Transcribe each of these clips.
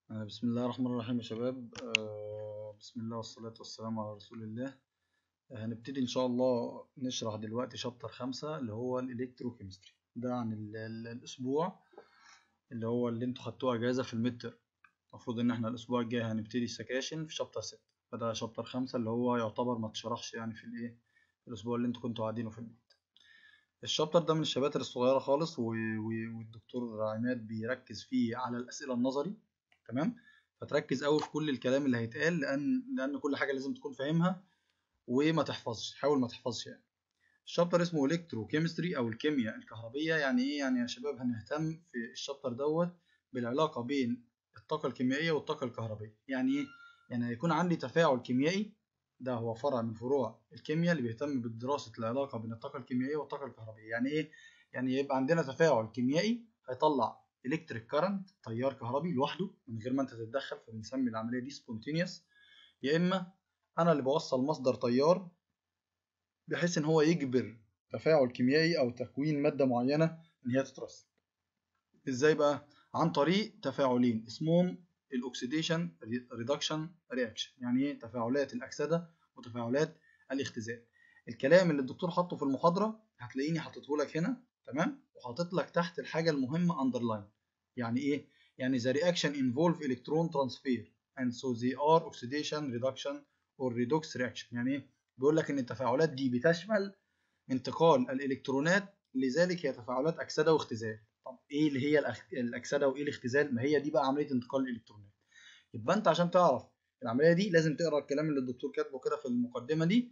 آه، بسم الله الرحمن الرحيم يا شباب آه، بسم الله والصلاة والسلام على رسول الله آه، هنبتدي إن شاء الله نشرح دلوقتي شابتر خمسة اللي هو الإلكتروكيمستري ده عن ال- ال- الأسبوع اللي هو اللي انتوا خدتوه أجازة في المتر المفروض إن احنا الأسبوع الجاي هنبتدي السكاشن في شابتر ستة فده شابتر خمسة اللي هو يعتبر ما اتشرحش يعني في الإيه الأسبوع اللي انتوا كنتوا قاعدينه في البيت الشابتر ده من الشباتر الصغيرة خالص و... و... والدكتور عماد بيركز فيه على الأسئلة النظري تمام فتركز قوي في كل الكلام اللي هيتقال لأن لأن كل حاجة لازم تكون فاهمها وما تحفظش حاول ما تحفظش يعني الشابتر اسمه الكترو كيمستري او الكيمياء الكهربيه يعني ايه يعني يا شباب هنهتم في الشابتر دوت بالعلاقه بين الطاقه الكيميائيه والطاقه الكهربيه يعني ايه يعني هيكون عندي تفاعل كيميائي ده هو فرع من فروع الكيمياء اللي بيهتم بدراسه العلاقه بين الطاقه الكيميائيه والطاقه الكهربيه يعني ايه يعني يبقى عندنا تفاعل كيميائي هيطلع الكتريك كارنت تيار كهربي لوحده من غير ما انت تتدخل فبنسمي العمليه دي سبونتينيوس يا اما انا اللي بوصل مصدر تيار بحيث ان هو يجبر تفاعل كيميائي او تكوين ماده معينه ان هي تترسب ازاي بقى عن طريق تفاعلين اسمهم الاكسيديشن ريدكشن رياكشن يعني ايه تفاعلات الاكسده وتفاعلات الاختزال الكلام اللي الدكتور حاطه في المحاضره هتلاقيني حاطته لك هنا تمام وحاطط لك تحت الحاجه المهمه اندرلاين يعني ايه يعني the reaction involve electron transfer and so they are oxidation reduction or redox reaction يعني ايه بيقول لك ان التفاعلات دي بتشمل انتقال الالكترونات لذلك هي تفاعلات اكسده واختزال طب ايه اللي هي الأخ- الاكسده وايه الاختزال ما هي دي بقى عمليه انتقال الالكترونات يبقى انت عشان تعرف العمليه دي لازم تقرا الكلام اللي الدكتور كاتبه كده في المقدمه دي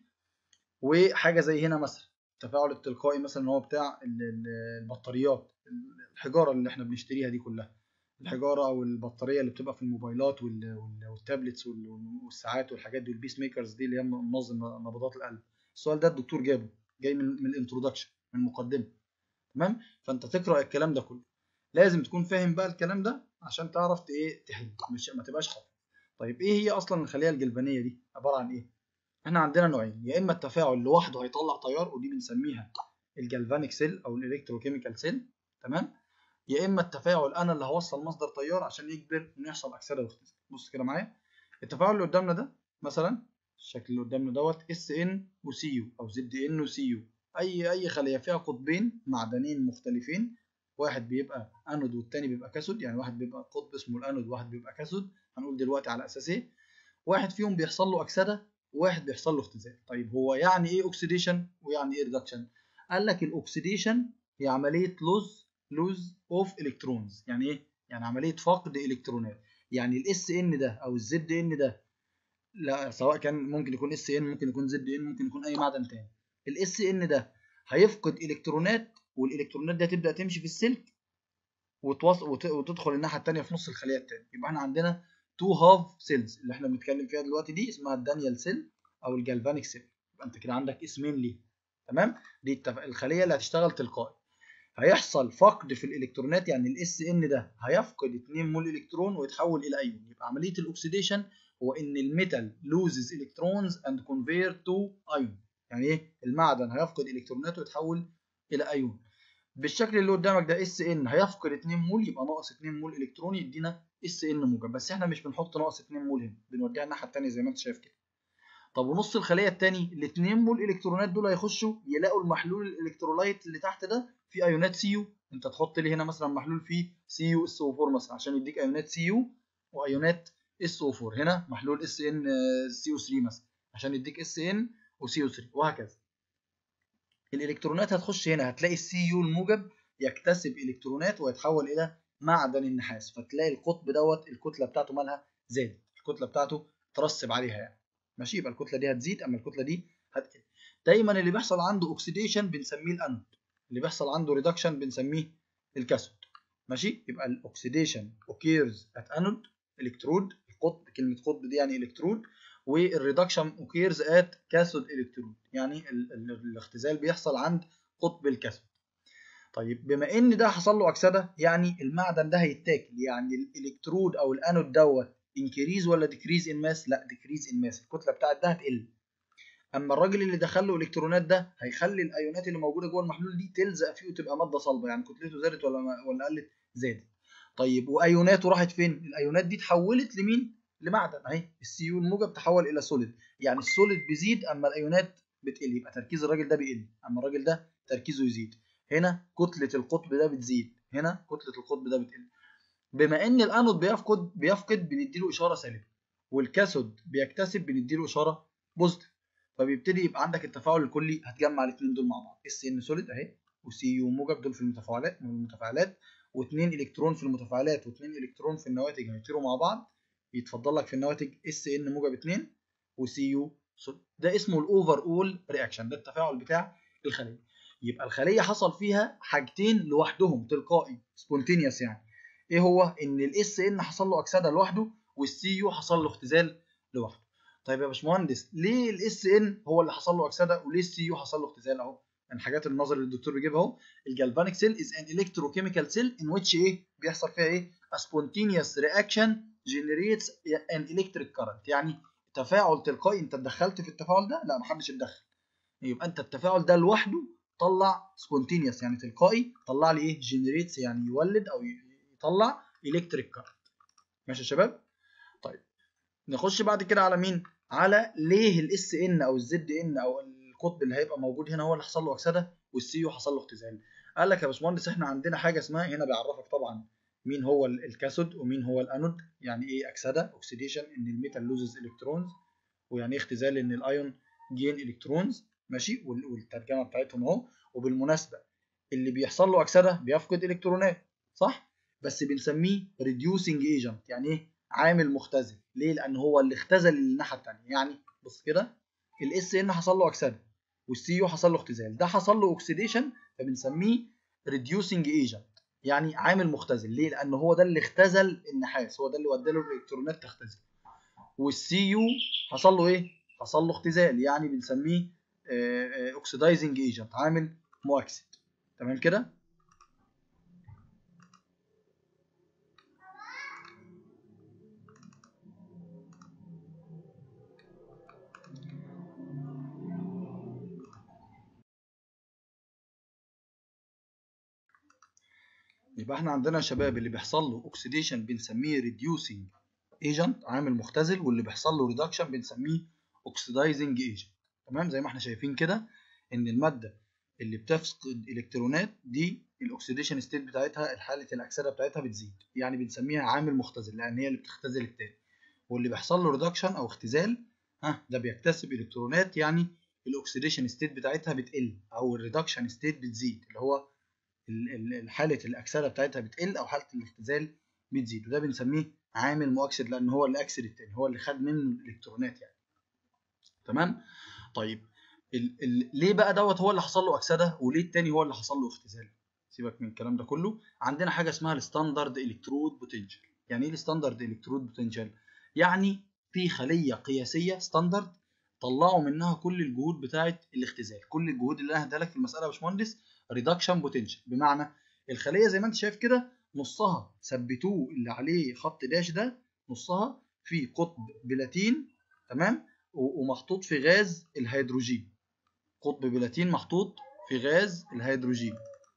وحاجه زي هنا مثلا التفاعل التلقائي مثلا هو بتاع ال- ال- البطاريات الحجاره اللي احنا بنشتريها دي كلها الحجاره او البطاريه اللي بتبقى في الموبايلات وال- وال- والتابلتس وال- والساعات والحاجات دي والبيس ميكرز دي اللي هي منظم نبضات القلب السؤال ده الدكتور جابه جاي من من الانترودكشن من المقدمه تمام فانت تقرا الكلام ده كله لازم تكون فاهم بقى الكلام ده عشان تعرف ت- ايه تحل مش ما تبقاش حافظ طيب ايه هي اصلا الخليه الجلبانيه دي عباره عن ايه احنا عندنا نوعين يا اما التفاعل لوحده هيطلع تيار ودي بنسميها الجلفانيك سيل او الالكتروكيميكال سيل تمام يا اما التفاعل انا اللي هوصل مصدر تيار عشان يجبر انه يحصل اكسده واختزال بص كده معايا التفاعل اللي قدامنا ده مثلا الشكل اللي قدامنا دوت اس ان وسي يو او زد ان وسي يو اي اي خليه فيها قطبين معدنين مختلفين واحد بيبقى انود والتاني بيبقى كاثود يعني واحد بيبقى قطب اسمه الانود وواحد بيبقى كاثود هنقول دلوقتي على اساس ايه واحد فيهم بيحصل له اكسده وواحد بيحصل له اختزال طيب هو يعني ايه اوكسيديشن ويعني ايه ريدكشن قال لك الاكسيديشن هي عمليه لوز لوز اوف الكترونز يعني ايه يعني عمليه فقد الكترونات يعني الاس ان ده او الزد ان ده لا سواء كان ممكن يكون اس ان ممكن يكون زد ان ممكن يكون اي معدن تاني الاس ان ده هيفقد الكترونات والالكترونات دي هتبدا تمشي في السلك وتوص... وت... وتدخل الناحيه الثانيه في نص الخليه الثانيه يبقى احنا عندنا تو هاف سيلز اللي احنا بنتكلم فيها دلوقتي دي اسمها الدانيال سيل او الجالفانيك سيل يبقى انت كده عندك اسمين ليه تمام دي التف... الخليه اللي هتشتغل تلقائي هيحصل فقد في الالكترونات يعني الاس ان ده هيفقد 2 مول الكترون ويتحول الى ايون يبقى عمليه الاكسيديشن هو ان الميتال لوزز الكترونز اند كونفيرت تو ايون يعني ايه المعدن هيفقد الكترونات ويتحول الى ايون بالشكل اللي قدامك ده اس ان هيفقد 2 مول يبقى ناقص 2 مول الكترون يدينا اس ان موجب بس احنا مش بنحط ناقص 2 مول هنا بنوديها الناحيه الثانيه زي ما انت شايف كده طب ونص الخليه الثاني ال 2 مول الكترونات دول هيخشوا يلاقوا المحلول الالكترولايت اللي تحت ده فيه ايونات سي يو انت تحط لي هنا مثلا محلول فيه سي يو اس او 4 مثلا عشان يديك ايونات سي يو وايونات اس او 4 هنا محلول اس ان سي او 3 مثلا عشان يديك اس ان وسي او 3 وهكذا الالكترونات هتخش هنا هتلاقي السي يو الموجب يكتسب الكترونات ويتحول الى معدن النحاس فتلاقي القطب دوت الكتله بتاعته مالها زادت الكتله بتاعته ترسب عليها يعني ماشي يبقى الكتله دي هتزيد اما الكتله دي هتقل دايما اللي بيحصل عنده اوكسيديشن بنسميه الانود اللي بيحصل عنده ريدكشن بنسميه الكاثود ماشي يبقى الاكسيديشن اوكيرز ات انود الكترود القطب كلمه قطب دي يعني الكترود والريدكشن اوكيرز ات كاثود الكترود يعني ال ال الاختزال بيحصل عند قطب الكاثود طيب بما ان ده حصل له اكسده يعني المعدن ده هيتاكل يعني الالكترود او الانود دوت انكريز ولا ديكريز ان ماس لا ديكريز ان ماس الكتله بتاعت ده هتقل اما الراجل اللي دخل له الكترونات ده هيخلي الايونات اللي موجوده جوه المحلول دي تلزق فيه وتبقى ماده صلبه يعني كتلته زادت ولا ولا قلت زادت طيب وايوناته راحت فين الايونات دي اتحولت لمين لمعدن اهي السي يو الموجب تحول الى سوليد يعني السوليد بيزيد اما الايونات بتقل يبقى تركيز الراجل ده بيقل اما الراجل ده تركيزه يزيد هنا كتله القطب ده بتزيد هنا كتله القطب ده بتقل بما ان الانود بيفقد بيفقد بنديله اشاره سالبه والكاثود بيكتسب بنديله اشاره بوزيتيف فبيبتدي يبقى عندك التفاعل الكلي هتجمع الاثنين دول مع بعض اس ان سوليد اهي وسي يو موجب دول في المتفاعلات من المتفاعلات واثنين الكترون في المتفاعلات واثنين الكترون في النواتج هيطيروا مع بعض يتفضل لك في النواتج اس ان موجب 2 وسي يو ده اسمه الاوفر اول رياكشن ده التفاعل بتاع الخليه يبقى الخليه حصل فيها حاجتين لوحدهم تلقائي سبونتينيوس يعني ايه هو ان الاس ان حصل له اكسده لوحده والسي يو حصل له اختزال لوحده طيب يا باشمهندس ليه الاس ان هو اللي حصل له اكسده وليه السي يو حصل له اختزال اهو من الحاجات النظري اللي الدكتور بيجيبها اهو الجالفانيك سيل از ان الكتروكيميكال سيل ان ويتش ايه بيحصل فيها ايه a spontaneous reaction generates an electric current يعني تفاعل تلقائي انت اتدخلت في التفاعل ده لا محدش اتدخل يبقى انت التفاعل ده لوحده طلع spontaneous يعني تلقائي طلع لي ايه generates يعني يولد او يطلع electric current ماشي يا شباب طيب نخش بعد كده على مين على ليه الاس ان او الزد ان او القطب اللي هيبقى موجود هنا هو اللي حصل له اكسده والسي يو حصل له اختزال قال لك يا باشمهندس احنا عندنا حاجه اسمها هنا بيعرفك طبعا مين هو الكاثود ومين هو الانود يعني ايه اكسده اوكسيديشن ان الميتال لوزز الكترونز ويعني ايه اختزال ان الايون جين الكترونز ماشي والترجمه بتاعتهم اهو وبالمناسبه اللي بيحصل له اكسده بيفقد الكترونات صح بس بنسميه ريديوسنج ايجنت يعني ايه عامل مختزل ليه لان هو اللي اختزل الناحيه الثانيه يعني بص كده الاس ان حصل له اكسده والسي يو حصل له اختزال ده حصل له اوكسيديشن فبنسميه ريديوسنج ايجنت يعني عامل مختزل ليه لان هو ده اللي اختزل النحاس هو ده اللي ودى له الالكترونات تختزل والسي يو حصل له ايه حصل له اختزال يعني بنسميه اوكسيدايزنج ايجنت عامل مؤكسد تمام كده يبقى احنا عندنا يا شباب اللي بيحصل له اوكسيديشن بنسميه ريديوسنج ايجنت عامل مختزل واللي بيحصل له ريدكشن بنسميه اوكسيدايزنج ايجنت تمام زي ما احنا شايفين كده ان الماده اللي بتفقد الكترونات دي الاكسيديشن ستيت بتاعتها حاله الاكسده بتاعتها بتزيد يعني بنسميها عامل مختزل لان هي اللي بتختزل التاني واللي بيحصل له ريدكشن او اختزال ها ده بيكتسب الكترونات يعني الاكسيديشن ستيت بتاعتها بتقل او الريدكشن ستيت بتزيد اللي هو حاله الاكسده بتاعتها بتقل او حاله الاختزال بتزيد وده بنسميه عامل مؤكسد لان هو اللي اكسد التاني هو اللي خد منه الالكترونات يعني تمام طيب ال ال ليه بقى دوت هو اللي حصل له اكسده وليه التاني هو اللي حصل له اختزال سيبك من الكلام ده كله عندنا حاجه اسمها الستاندرد الكترود بوتنشال يعني ايه الستاندرد الكترود بوتنشال يعني في خليه قياسيه ستاندرد طلعوا منها كل الجهود بتاعه الاختزال كل الجهود اللي انا هديها لك في المساله يا باشمهندس ريدكشن بوتنشال بمعنى الخليه زي ما انت شايف كده نصها ثبتوه اللي عليه خط داش ده نصها في قطب بلاتين تمام ومحطوط في غاز الهيدروجين قطب بلاتين محطوط في غاز الهيدروجين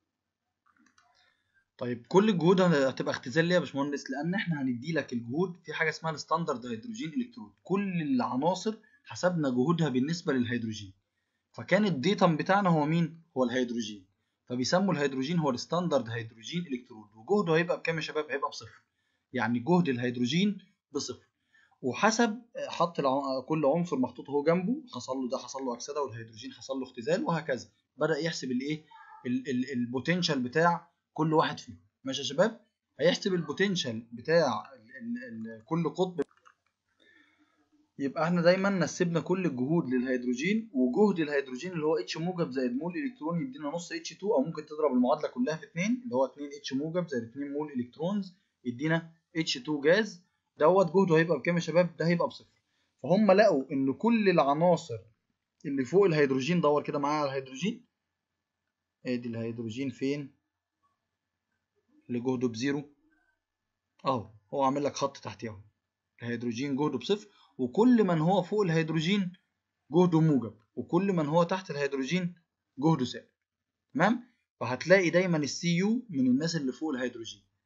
طيب كل الجهود هتبقى اختزال ليه يا باشمهندس لان احنا هندي لك الجهود في حاجه اسمها الستاندرد هيدروجين الكترود كل العناصر حسبنا جهودها بالنسبه للهيدروجين فكان الديتم بتاعنا هو مين هو الهيدروجين فبيسموا الهيدروجين هو الستاندرد هيدروجين الكترود وجهده هيبقى بكام يا شباب هيبقى بصفر يعني جهد الهيدروجين بصفر وحسب حط كل عنصر محطوط اهو جنبه حصل له ده حصل له اكسده والهيدروجين حصل له اختزال وهكذا بدا يحسب الايه البوتنشال بتاع كل واحد فيهم ماشي يا شباب هيحسب البوتنشال بتاع ال ال كل قطب يبقى احنا دايما نسبنا كل الجهود للهيدروجين وجهد الهيدروجين اللي هو اتش موجب زائد مول الكترون يدينا نص اتش 2 او ممكن تضرب المعادله كلها في 2 اللي هو 2 اتش موجب زائد 2 مول الكترونز يدينا اتش 2 جاز دوت جهده هيبقى بكام يا شباب ده هيبقى بصفر فهم لقوا ان كل العناصر اللي فوق الهيدروجين دور كده معايا على الهيدروجين ادي الهيدروجين فين اللي جهده بزيرو اهو هو عامل لك خط تحتيه اهو الهيدروجين جهده بصفر وكل من هو فوق الهيدروجين جهده موجب وكل من هو تحت الهيدروجين جهده سالب تمام فهتلاقي دايما السي يو من الناس اللي فوق الهيدروجين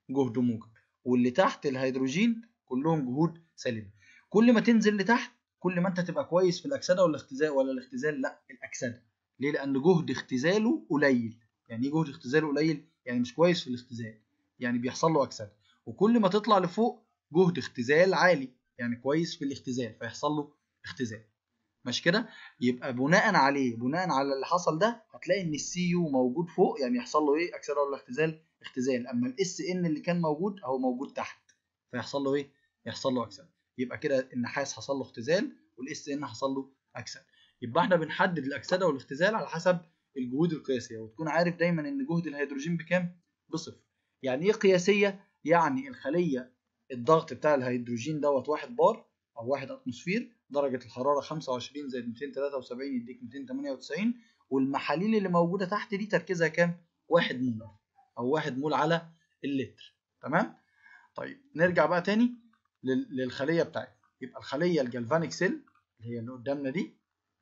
جهد موجب واللي تحت الهيدروجين كلهم جهود سالبه كل ما تنزل لتحت كل ما انت تبقى كويس في الاكسده ولا الاختزال ولا الاختزال لا الاكسده ليه لان جهد اختزاله قليل يعني ايه جهد اختزاله قليل يعني مش كويس في الاختزال يعني بيحصل له اكسده وكل ما تطلع لفوق جهد اختزال عالي يعني كويس في الاختزال فيحصل له اختزال ماشي كده يبقى بناء عليه بناء على اللي حصل ده هتلاقي ان السي يو موجود فوق يعني يحصل له ايه اكسده ولا اختزال اختزال اما الاس ان اللي كان موجود اهو موجود تحت فيحصل له ايه يحصل له اكسده يبقى كده النحاس حصل له اختزال والاس ان حصل له اكسده يبقى احنا بنحدد الاكسده والاختزال على حسب الجهود القياسيه وتكون عارف دايما ان جهد الهيدروجين بكام بصفر يعني ايه قياسيه يعني الخليه الضغط بتاع الهيدروجين دوت 1 بار او 1 اتموسفير درجه الحراره 25 زائد 273 يديك 298 والمحاليل اللي موجوده تحت دي تركيزها كام 1 مول او 1 مول على اللتر تمام طيب نرجع بقى تاني للخليه بتاعتنا يبقى الخليه الجلفانيك سيل اللي هي اللي قدامنا دي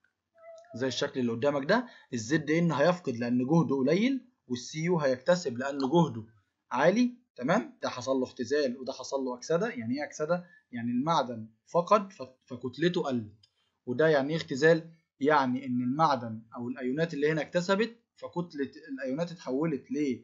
زي الشكل اللي قدامك ده الزد ان هيفقد لان جهده قليل والسي يو هيكتسب لان جهده عالي تمام ده حصل له اختزال وده حصل له اكسده يعني ايه اكسده يعني المعدن فقد فكتلته قلت وده يعني ايه اختزال يعني ان المعدن او الايونات اللي هنا اكتسبت فكتله الايونات اتحولت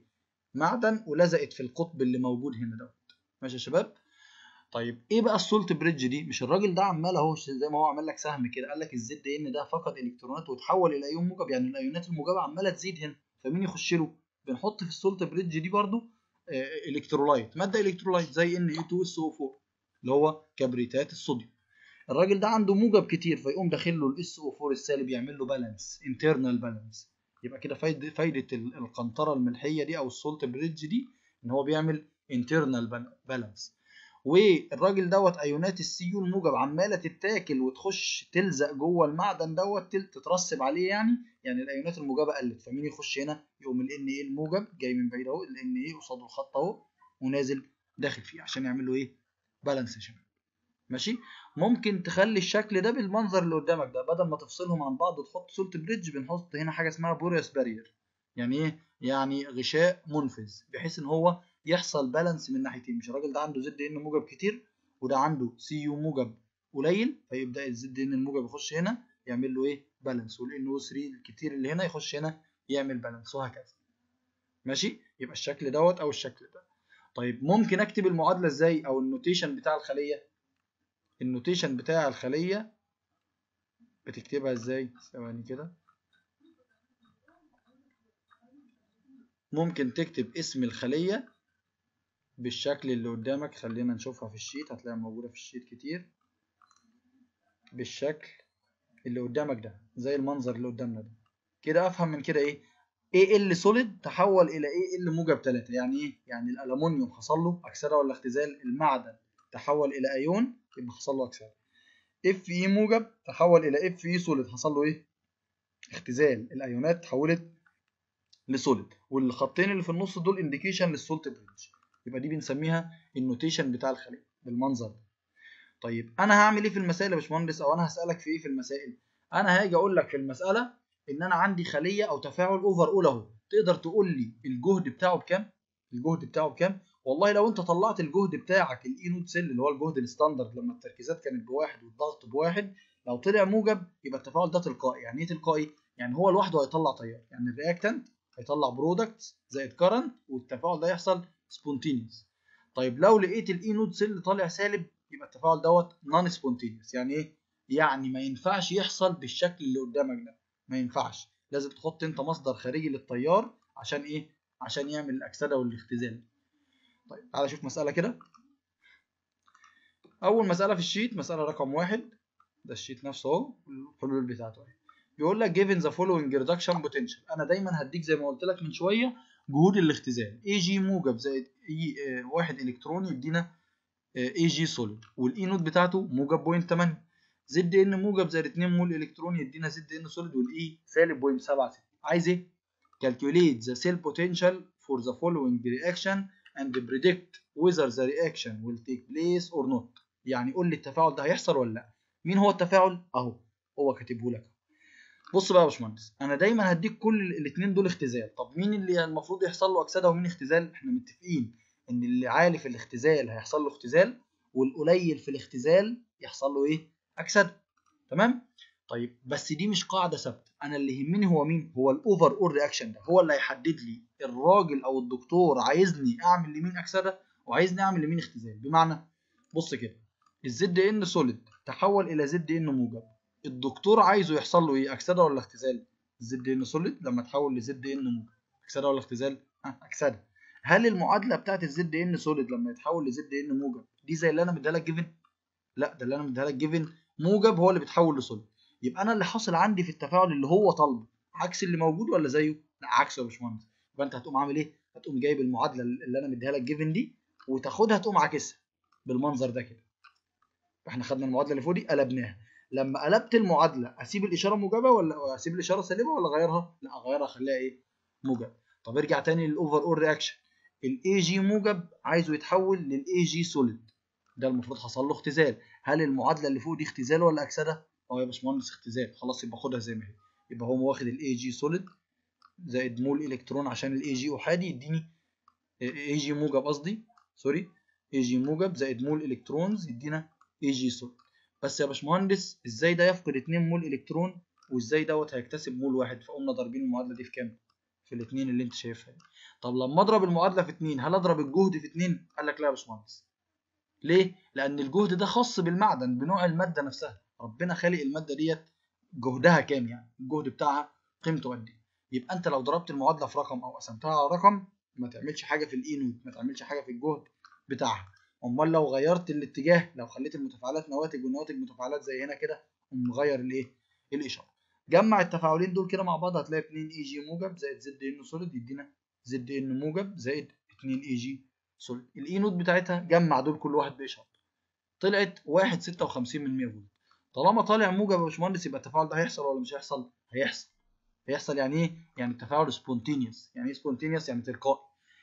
لمعدن ولزقت في القطب اللي موجود هنا دوت ماشي يا شباب طيب ايه بقى السولت بريدج دي مش الراجل ده عمال اهو زي ما هو عمل لك سهم كده قال لك الزد ان ده فقد الكترونات وتحول الى ايون موجب يعني الايونات الموجبه عماله تزيد هنا فمين يخش له بنحط في السولت بريدج دي برضو آه الكترولايت ماده الكترولايت زي ان اي 2 اس او 4 اللي هو كبريتات الصوديوم الراجل ده عنده موجب كتير فيقوم داخل له الاس او 4 السالب يعمل له بالانس انترنال بالانس يبقى كده فايده فايده القنطره الملحيه دي او السولت بريدج دي ان هو بيعمل انترنال بالانس والراجل دوت ايونات السي يو الموجب عماله تتاكل وتخش تلزق جوه المعدن دوت تترسب عليه يعني يعني الايونات الموجبه قلت فمين يخش هنا يقوم ال ان ايه الموجب جاي من بعيد اهو ال ان ايه قصاده الخط اهو ونازل داخل فيه عشان يعمل له ايه بالانس يا شباب ماشي ممكن تخلي الشكل ده بالمنظر اللي قدامك ده بدل ما تفصلهم عن بعض وتحط سولت بريدج بنحط هنا حاجه اسمها بوريوس بارير يعني ايه يعني غشاء منفذ بحيث ان هو يحصل بالانس من ناحيتين مش الراجل ده عنده زد ان موجب كتير وده عنده سي يو موجب قليل فيبدا الزد ان الموجب يخش هنا يعمل له ايه بالانس والان او 3 الكتير اللي هنا يخش هنا يعمل بالانس وهكذا ماشي يبقى الشكل دوت او الشكل ده طيب ممكن اكتب المعادله ازاي او النوتيشن بتاع الخليه النوتيشن بتاع الخليه بتكتبها ازاي ثواني كده ممكن تكتب اسم الخليه بالشكل اللي قدامك خلينا نشوفها في الشيت هتلاقيها موجودة في الشيت كتير بالشكل اللي قدامك ده زي المنظر اللي قدامنا ده كده افهم من كده ايه ايه ال سوليد تحول الى ايه ال موجب 3 يعني ايه يعني الالومنيوم حصل له اكسده ولا اختزال المعدن تحول الى ايون يبقى حصل له اكسده اف اي موجب تحول الى اف اي سوليد حصل له ايه اختزال الايونات تحولت لسوليد والخطين اللي في النص دول انديكيشن للسولت بريدج يبقى دي بنسميها النوتيشن بتاع الخليه بالمنظر ده طيب انا هعمل ايه في المسائل يا باشمهندس او انا هسالك في ايه في المسائل انا هاجي اقول لك في المساله ان انا عندي خليه او تفاعل اوفر اول اهو تقدر تقول لي الجهد بتاعه بكام الجهد بتاعه بكام والله لو انت طلعت الجهد بتاعك الاي نود سيل اللي هو الجهد الستاندرد لما التركيزات كانت بواحد والضغط بواحد لو طلع موجب يبقى التفاعل ده تلقائي يعني ايه تلقائي يعني هو لوحده هيطلع تيار يعني الرياكتنت هيطلع برودكت زائد كرنت والتفاعل ده يحصل سبونتينيوس طيب لو لقيت الاي نود سيل طالع سالب يبقى التفاعل دوت نون سبونتينيوس يعني ايه يعني ما ينفعش يحصل بالشكل اللي قدامك ده ما ينفعش لازم تحط انت مصدر خارجي للتيار عشان ايه عشان يعمل الاكسده والاختزال طيب تعالى شوف مساله كده اول مساله في الشيت مساله رقم واحد ده الشيت نفسه اهو الحلول بتاعته اهي بيقول لك given the following reduction potential انا دايما هديك زي ما قلت لك من شويه جهود الاختزال اي جي موجب زائد اي اه واحد الكتروني يدينا اي جي سوليد والاي نوت بتاعته موجب بوينت 8 زد ان موجب زائد 2 مول الكتروني يدينا زد ان سوليد والاي سالب بوينت 7 عايز ايه؟ calculate the cell potential for the following reaction and predict whether the reaction will take place or not يعني قول لي التفاعل ده هيحصل ولا لا مين هو التفاعل اهو هو كاتبه لك بص بقى يا باشمهندس انا دايما هديك كل الاثنين دول اختزال طب مين اللي المفروض يحصل له اكسده ومين اختزال احنا متفقين ان اللي عالي في الاختزال هيحصل له اختزال والقليل في الاختزال يحصل له ايه اكسده تمام طيب بس دي مش قاعده ثابته انا اللي يهمني هو مين هو الاوفر اول رياكشن ده هو اللي هيحدد لي الراجل او الدكتور عايزني اعمل لمين اكسده وعايزني اعمل لمين اختزال بمعنى بص كده الزد ان سوليد تحول الى زد ان موجب الدكتور عايزه يحصل له ايه اكسده ولا اختزال الزد ان سوليد لما تحول لزد ان موجب اكسده ولا اختزال ها اكسده هل المعادله بتاعت الزد ان سوليد لما يتحول لزد ان موجب دي زي اللي انا مديها لك جيفن لا ده اللي انا مديها لك جيفن موجب هو اللي بيتحول لسوليد يبقى انا اللي حاصل عندي في التفاعل اللي هو طالبه عكس اللي موجود ولا زيه لا عكسه يا باشمهندس يبقى انت هتقوم عامل ايه هتقوم جايب المعادله اللي انا مديها لك جيفن دي وتاخدها تقوم عاكسها بالمنظر ده كده احنا خدنا المعادله اللي فوق دي قلبناها لما قلبت المعادله اسيب الاشاره موجبه ولا اسيب الاشاره سالبه ولا اغيرها لا اغيرها اخليها ايه موجب طب ارجع تاني للاوفر اول رياكشن الاي جي موجب عايزه يتحول للاي جي سوليد ده المفروض حصل له اختزال هل المعادله اللي فوق دي اختزال ولا اكسده اه يا باشمهندس اختزال خلاص يبقى خدها زي ما هي يبقى هو واخد الاي جي سوليد زائد مول الكترون عشان الاي جي احادي يديني اي جي موجب قصدي سوري اي جي موجب زائد مول الكترونز يدينا اي جي سوليد بس يا باشمهندس ازاي ده يفقد 2 مول الكترون وازاي دوت هيكتسب مول واحد فقمنا ضاربين المعادله دي في كام في الاثنين اللي انت شايفها دي طب لما اضرب المعادله في 2 هل اضرب الجهد في 2 قال لك لا يا باشمهندس ليه لان الجهد ده خاص بالمعدن بنوع الماده نفسها ربنا خالق الماده ديت جهدها كام يعني الجهد بتاعها قيمته قد ايه يبقى انت لو ضربت المعادله في رقم او قسمتها على رقم ما تعملش حاجه في الاي نوت ما تعملش حاجه في الجهد بتاعها امال لو غيرت الاتجاه لو خليت المتفاعلات نواتج والنواتج متفاعلات زي هنا كده قوم مغير الايه الاشاره جمع التفاعلين دول كده مع بعض هتلاقي 2 اي جي موجب زائد زد ان سوليد يدينا زد ان موجب زائد 2 اي جي سوليد الاي نوت بتاعتها جمع دول كل واحد باشاره طلعت 1.56 من 100 فولت طالما طالع موجب يا باشمهندس يبقى التفاعل ده هيحصل ولا مش هيحصل هيحصل هيحصل يعني ايه يعني التفاعل سبونتينيوس يعني ايه سبونتينيوس يعني تلقائي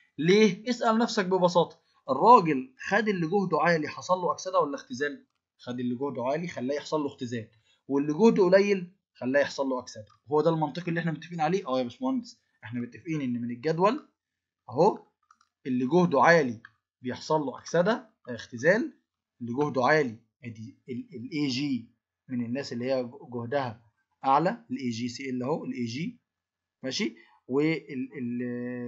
ليه اسال نفسك ببساطه الراجل خد اللي جهده عالي حصل له اكسده ولا اختزال خد اللي جهده عالي خلاه يحصل له اختزال واللي جهده قليل خلاه يحصل له اكسده هو ده المنطق اللي احنا متفقين عليه اه يا باشمهندس احنا متفقين ان من الجدول اهو اللي جهده عالي بيحصل له اكسده اختزال اللي جهده عالي ادي الاي جي من الناس اللي هي جهدها اعلى الاي جي سي ال اهو الاي جي ماشي وال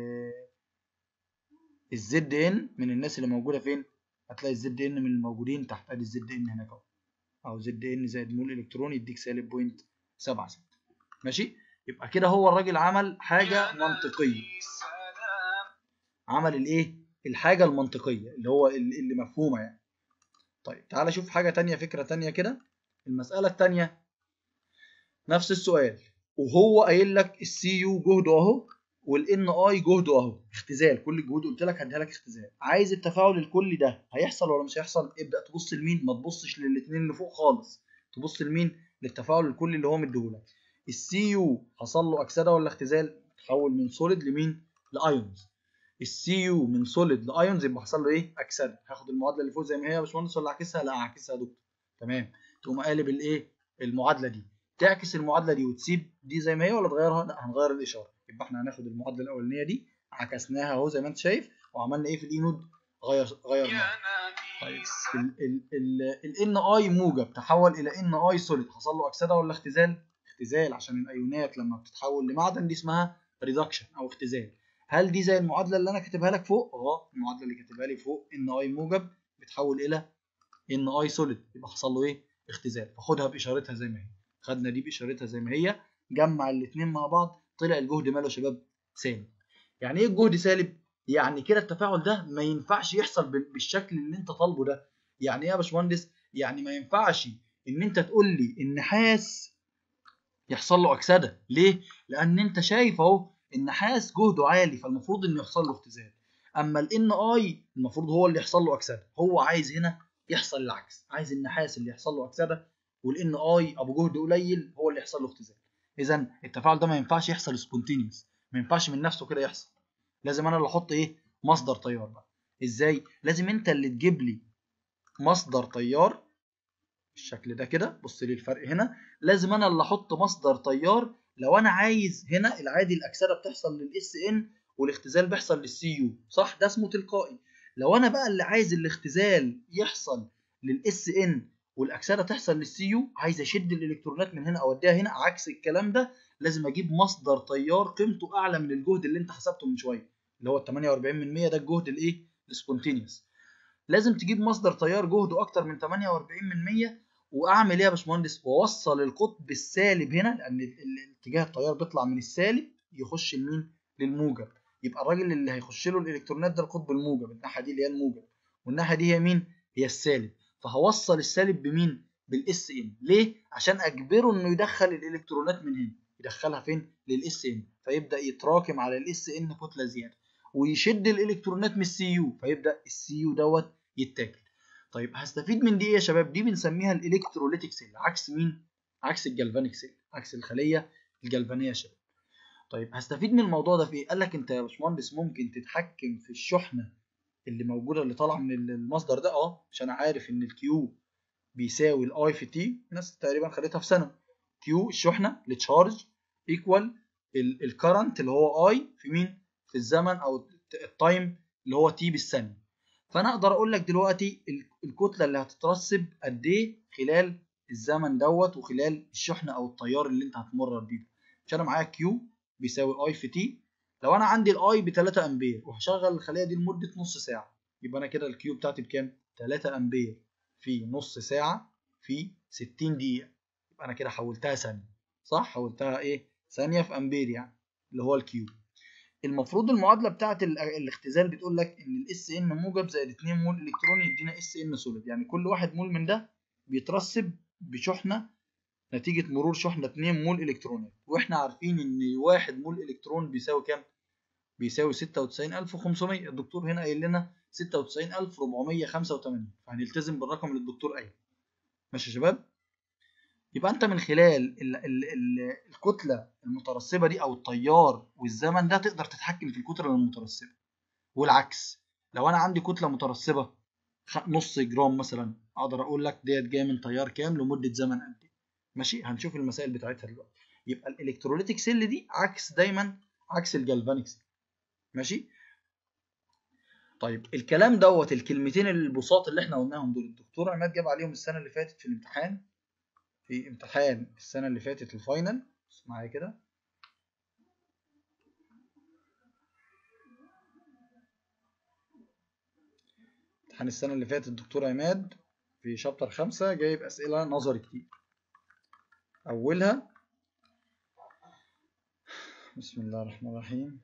الزد ان من الناس اللي موجوده فين هتلاقي الزد ان من الموجودين تحت ادي الزد ان هناك اهو او زد ان زائد مول الكترون يديك سالب بوينت 7 6 ماشي يبقى كده هو الراجل عمل حاجه منطقيه عمل الايه الحاجه المنطقيه اللي هو اللي مفهومه يعني طيب تعالى شوف حاجه تانية فكره تانية كده المساله التانية نفس السؤال وهو قايل لك السي يو جهده اهو والان اي جهده اهو اختزال كل الجهود قلت لك هديها لك اختزال عايز التفاعل الكلي ده هيحصل ولا مش هيحصل ابدا تبص لمين ما تبصش للاثنين اللي فوق خالص تبص لمين للتفاعل الكلي اللي هو مديهولك السي يو حصل له اكسده ولا اختزال تحول من سوليد لمين لايونز السي يو من سوليد لايونز يبقى حصل له ايه اكسده هاخد المعادله اللي فوق زي ما هي يا باشمهندس ولا اعكسها لا اعكسها يا دكتور تمام تقوم قالب الايه المعادله دي تعكس المعادله دي وتسيب دي زي ما هي ولا تغيرها لا هنغير الاشاره يبقى احنا هناخد المعادله الاولانيه دي عكسناها اهو زي ما انت شايف وعملنا ايه في الاي نود غير غيرناها طيب الان اي موجب تحول الى ان اي سوليد حصل له اكسده ولا اختزال اختزال عشان الايونات لما بتتحول لمعدن دي اسمها ريدكشن او اختزال هل دي زي المعادله اللي انا كاتبها لك فوق اه المعادله اللي كاتبها لي فوق ان اي موجب بتحول الى ان اي سوليد يبقى حصل له ايه اختزال فخدها باشارتها زي ما هي خدنا دي باشارتها زي ما هي جمع الاثنين مع بعض طلع الجهد ماله يا شباب سالب يعني ايه الجهد سالب يعني كده التفاعل ده ما ينفعش يحصل بالشكل اللي انت طالبه ده يعني ايه يا باشمهندس يعني ما ينفعش ان انت تقول لي النحاس يحصل له اكسده ليه لان انت شايف اهو النحاس جهده عالي فالمفروض انه يحصل له اختزال اما الان اي المفروض هو اللي يحصل له اكسده هو عايز هنا يحصل العكس عايز النحاس اللي يحصل له اكسده والان اي ابو جهد قليل هو اللي يحصل له اختزال اذا التفاعل ده ما ينفعش يحصل سبونتينيوس ما ينفعش من نفسه كده يحصل لازم انا اللي احط ايه مصدر تيار بقى ازاي لازم انت اللي تجيب لي مصدر تيار بالشكل ده كده بص لي الفرق هنا لازم انا اللي احط مصدر تيار لو انا عايز هنا العادي الاكسده بتحصل للاس ان والاختزال بيحصل للسي يو صح ده اسمه تلقائي لو انا بقى اللي عايز الاختزال يحصل للاس ان والاكسده تحصل للسي يو عايز اشد الالكترونات من هنا اوديها هنا عكس الكلام ده لازم اجيب مصدر تيار قيمته اعلى من الجهد اللي انت حسبته من شويه اللي هو ال 48 من 100 ده الجهد الايه السبونتينيوس لازم تجيب مصدر تيار جهده اكتر من 48 من 100 واعمل ايه يا باشمهندس واوصل القطب السالب هنا لان اتجاه التيار بيطلع من السالب يخش لمين للموجب يبقى الراجل اللي هيخش له الالكترونات ده القطب الموجب الناحيه دي اللي هي الموجب والناحيه دي هي مين هي السالب فهوصل السالب بمين بالاس ان ليه عشان اجبره انه يدخل الالكترونات من هنا يدخلها فين للاس ان فيبدا يتراكم على الاس ان كتله زياده ويشد الالكترونات من السي يو فيبدا السي يو دوت يتاكل طيب هستفيد من دي ايه يا شباب دي بنسميها الالكتروليتيك سيل عكس مين عكس الجلفانيك سيل عكس الخليه الجلفانيه يا شباب طيب هستفيد من الموضوع ده في ايه قال لك انت يا باشمهندس ممكن تتحكم في الشحنه اللي موجوده اللي طالعه من المصدر ده اه عشان عارف ان الكيو بيساوي الاي في تي الناس تقريبا خدتها في سنه كيو الشحنه التشارج ايكوال الكرنت اللي هو اي في مين في الزمن او التايم اللي هو تي بالثانيه فانا اقدر اقول لك دلوقتي الكتله اللي هتترسب قد ايه خلال الزمن دوت وخلال الشحنه او التيار اللي انت هتمرر بيه مش انا معايا كيو بيساوي اي في تي لو انا عندي الاي ب 3 امبير وهشغل الخليه دي لمده نص ساعه يبقى انا كده الكيو بتاعتي بكام 3 امبير في نص ساعه في 60 دقيقه يبقى انا كده حولتها ثانيه صح حولتها ايه ثانيه في امبير يعني اللي هو الكيو المفروض المعادله بتاعه الاختزال بتقول لك ان الاس ان موجب زائد 2 مول الكتروني يدينا اس ان سوليد يعني كل واحد مول من ده بيترسب بشحنه نتيجه مرور شحنه 2 مول الكترونات واحنا عارفين ان 1 مول الكترون بيساوي كام بيساوي 96500 الدكتور هنا قايل لنا 96485 فهنلتزم بالرقم اللي الدكتور قايله ماشي يا شباب يبقى انت من خلال ال ال ال الكتله المترسبه دي او التيار والزمن ده تقدر تتحكم في الكتله المترسبه والعكس لو انا عندي كتله مترسبه نص جرام مثلا اقدر اقول لك ديت جايه من تيار كام لمده زمن قد ايه ماشي هنشوف المسائل بتاعتها دلوقتي يبقى الالكتروليتيك سيل دي عكس دايما عكس الجلفانيك سيل ماشي طيب الكلام دوت الكلمتين البساط اللي احنا قلناهم دول الدكتور عماد جاب عليهم السنه اللي فاتت في الامتحان في امتحان السنة اللي فاتت الفاينل بص معايا كده امتحان السنة اللي فاتت الدكتور عماد في شابتر خمسة جايب أسئلة نظري كتير أولها بسم الله الرحمن الرحيم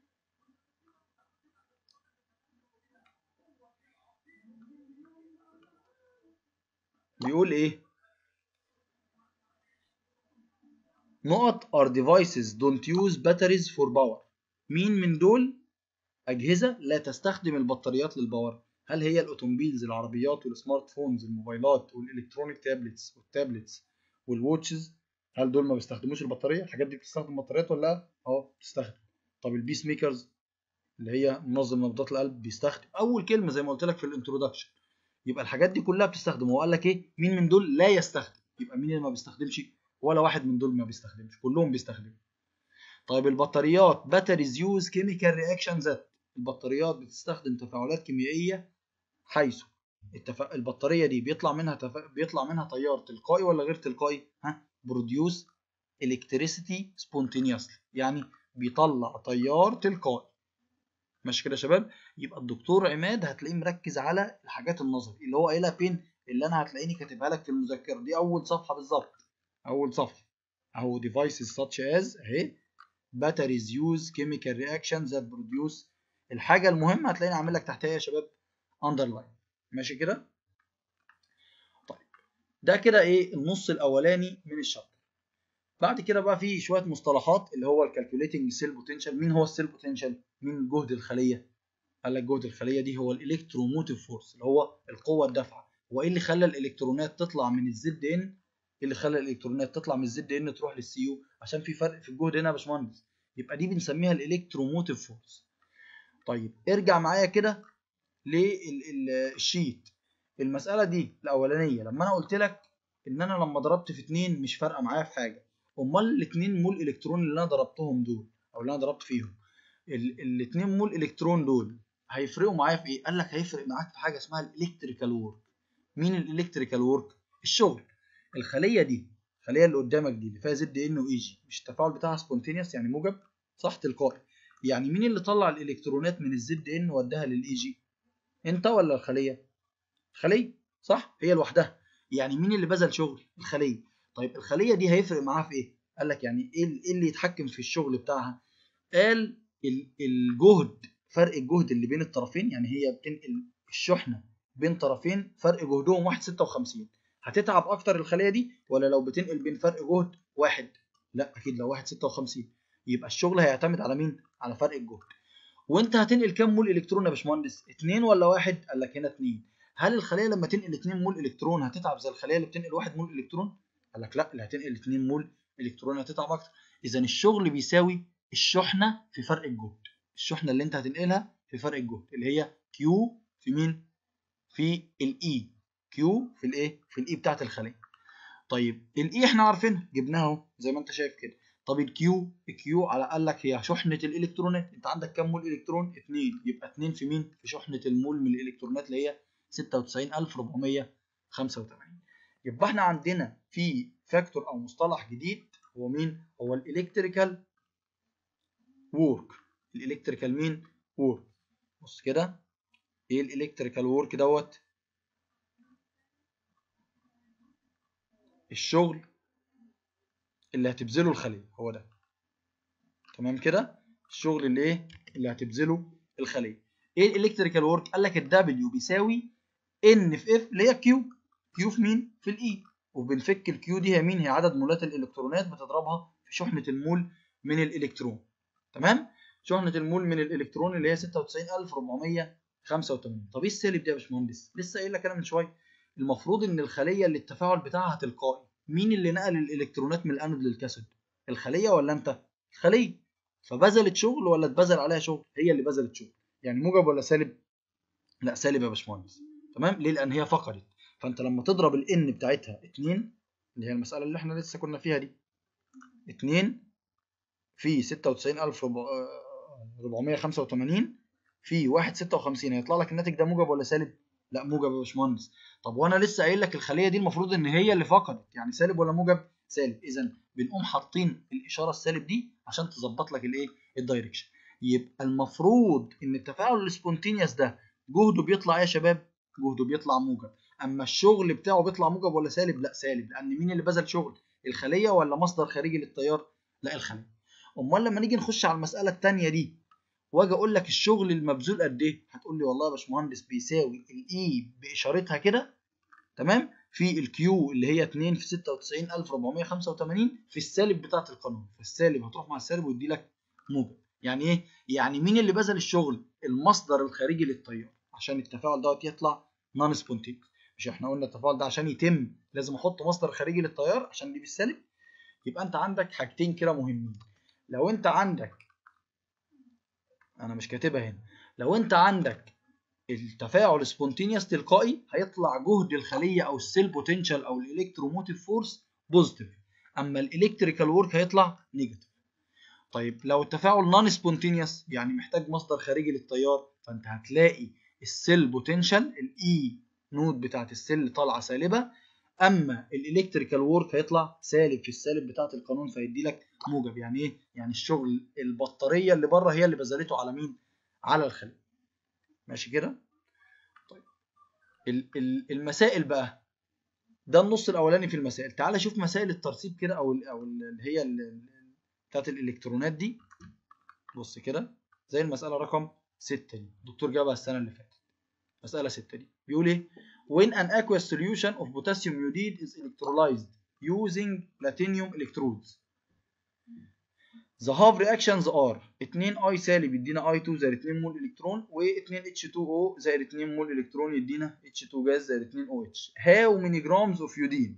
بيقول إيه نقط are devices don't use batteries for power مين من دول أجهزة لا تستخدم البطاريات للباور هل هي الأوتوموبيلز العربيات والسمارت فونز الموبايلات والإلكترونيك تابلتس والتابلتس والواتشز هل دول ما بيستخدموش البطارية الحاجات دي بتستخدم بطاريات ولا لا اه بتستخدم طب البيس ميكرز اللي هي منظم نبضات القلب بيستخدم أول كلمة زي ما قلت لك في الانترودكشن يبقى الحاجات دي كلها بتستخدم هو قال لك ايه مين من دول لا يستخدم يبقى مين اللي ما بيستخدمش ولا واحد من دول ما بيستخدمش كلهم بيستخدموا طيب البطاريات باتريز يوز كيميكال رياكشن ذات البطاريات بتستخدم تفاعلات كيميائيه حيث التف... البطاريه دي بيطلع منها تف... بيطلع منها تيار تلقائي ولا غير تلقائي ها بروديوس الكتريسيتي سبونتينيوسلي يعني بيطلع تيار تلقائي ماشي كده يا شباب يبقى الدكتور عماد هتلاقيه مركز على الحاجات النظري اللي هو قايلها فين اللي انا هتلاقيني كاتبها لك في المذكره دي اول صفحه بالظبط اول صفحه اهو devices such as اهي batteries use chemical reactions that produce الحاجه المهمه هتلاقيني عامل لك تحتها يا شباب underline ماشي كده طيب ده كده ايه النص الاولاني من الشابتر بعد كده بقى في شويه مصطلحات اللي هو الكالكوليتنج سيل بوتنشال مين هو السيل بوتنشال مين جهد الخليه قال لك جهد الخليه دي هو الالكتروموتيف فورس اللي هو القوه الدافعه وايه اللي خلى الالكترونات تطلع من الزد ان ايه اللي خلى الالكترونات تطلع من الزد ان تروح للسي يو عشان في فرق في الجهد هنا يا باشمهندس يبقى دي بنسميها الالكتروموتيف فورس طيب ارجع معايا كده للشيت المساله دي الاولانيه لما انا قلت لك ان انا لما ضربت في اتنين مش فارقه معايا في حاجه امال الاتنين مول الكترون اللي انا ضربتهم دول او اللي انا ضربت فيهم الاتنين مول الكترون دول هيفرقوا معايا في ايه قال لك هيفرق معاك في حاجه اسمها الالكتريكال وورك مين الالكتريكال وورك الشغل الخليه دي الخليه اللي قدامك دي اللي فيها زد ان واي جي مش التفاعل بتاعها سبونتينيوس يعني موجب صح تلقائي يعني مين اللي طلع الالكترونات من الزد ان واداها للاي جي انت ولا الخليه الخليه صح هي لوحدها يعني مين اللي بذل شغل الخليه طيب الخليه دي هيفرق معاها في ايه قال لك يعني ايه اللي يتحكم في الشغل بتاعها قال الجهد فرق الجهد اللي بين الطرفين يعني هي بتنقل الشحنه بين طرفين فرق جهدهم 1.56 هتتعب اكتر الخليه دي ولا لو بتنقل بين فرق جهد واحد لا اكيد لو 1.56 يبقى الشغل هيعتمد على مين على فرق الجهد وانت هتنقل كام مول الكترون يا باشمهندس 2 ولا 1 قال لك هنا 2 هل الخليه لما تنقل 2 مول الكترون هتتعب زي الخليه اللي بتنقل 1 مول الكترون قال لك لا اللي هتنقل 2 مول الكترون هتتعب اكتر اذا الشغل بيساوي الشحنه في فرق الجهد الشحنه اللي انت هتنقلها في فرق الجهد اللي هي كيو في مين في الاي كيو في الايه في الاي بتاعت الخليه طيب الاي احنا عارفينها جبناها اهو زي ما انت شايف كده طب الكيو الكيو على قال لك هي شحنه الالكترونات انت عندك كام مول الكترون 2 يبقى 2 في مين في شحنه المول من الالكترونات اللي هي 96485 يبقى احنا عندنا في فاكتور او مصطلح جديد هو مين هو الالكتريكال وورك الالكتريكال مين وورك بص كده ايه الالكتريكال وورك دوت الشغل اللي هتبذله الخليه هو ده تمام كده الشغل اللي ايه اللي هتبذله الخليه ايه الالكتريكال وورك قال لك الدبليو بيساوي ان في اف اللي هي كيو كيو في مين في الاي وبنفك الكيو دي هي مين هي عدد مولات الالكترونات بتضربها في شحنه المول من الالكترون تمام شحنه المول من الالكترون اللي هي 96485 طب ايه السالب ده يا باشمهندس لسه قايل لك انا من شويه المفروض ان الخليه اللي التفاعل بتاعها تلقائي مين اللي نقل الالكترونات من الانود للكاثود الخليه ولا انت الخليه فبذلت شغل ولا اتبذل عليها شغل هي اللي بذلت شغل يعني موجب ولا سالب لا سالب يا باشمهندس تمام ليه لان هي فقدت فانت لما تضرب الان بتاعتها 2 اللي هي المساله اللي احنا لسه كنا فيها دي 2 في 96485 في 1.56 هيطلع لك الناتج ده موجب ولا سالب لا موجب يا باشمهندس طب وانا لسه قايل لك الخليه دي المفروض ان هي اللي فقدت يعني سالب ولا موجب سالب اذا بنقوم حاطين الاشاره السالب دي عشان تظبط لك الايه الدايركشن يبقى المفروض ان التفاعل السبونتينيوس ده جهده بيطلع ايه يا شباب جهده بيطلع موجب اما الشغل بتاعه بيطلع موجب ولا سالب لا سالب لان مين اللي بذل شغل الخليه ولا مصدر خارجي للتيار لا الخليه امال لما نيجي نخش على المساله الثانيه دي واجي اقول لك الشغل المبذول قد ايه هتقول لي والله يا باشمهندس بيساوي الاي باشارتها كده تمام في الكيو اللي هي 2 في 96485 في السالب بتاعه القانون فالسالب هتروح مع السالب ويدي لك موجب يعني ايه يعني مين اللي بذل الشغل المصدر الخارجي للتيار عشان التفاعل دوت يطلع نون سبونتينيوس مش احنا قلنا التفاعل ده عشان يتم لازم احط مصدر خارجي للتيار عشان دي بالسالب يبقى انت عندك حاجتين كده مهمين لو انت عندك انا مش كاتبها هنا لو انت عندك التفاعل سبونتينيوس تلقائي هيطلع جهد الخليه او السيل بوتنشال او الالكتروموتيف فورس بوزيتيف اما الالكتريكال ورك هيطلع نيجاتيف طيب لو التفاعل نون سبونتينيوس يعني محتاج مصدر خارجي للتيار فانت هتلاقي السيل بوتنشال الاي نود بتاعت السيل طالعه سالبه اما الالكتريكال وورك هيطلع سالب في السالب بتاعت القانون فيدي لك موجب يعني ايه يعني الشغل البطاريه اللي بره هي اللي بذلته على مين على الخليه ماشي كده طيب المسائل بقى ده النص الاولاني في المسائل تعال شوف مسائل الترسيب كده او ال او ال اللي هي بتاعت الالكترونات دي بص كده زي المساله رقم 6 دي الدكتور جابها السنه اللي فاتت مساله 6 دي بيقول ايه when an aqueous solution of potassium iodide is electrolyzed using platinum electrodes the half reactions are 2 I سالب يدينا I2 زائد 2 مول الكترون و2 H2O زائد 2 مول الكترون يدينا H2 جاز زائد 2 OH how many grams of iodine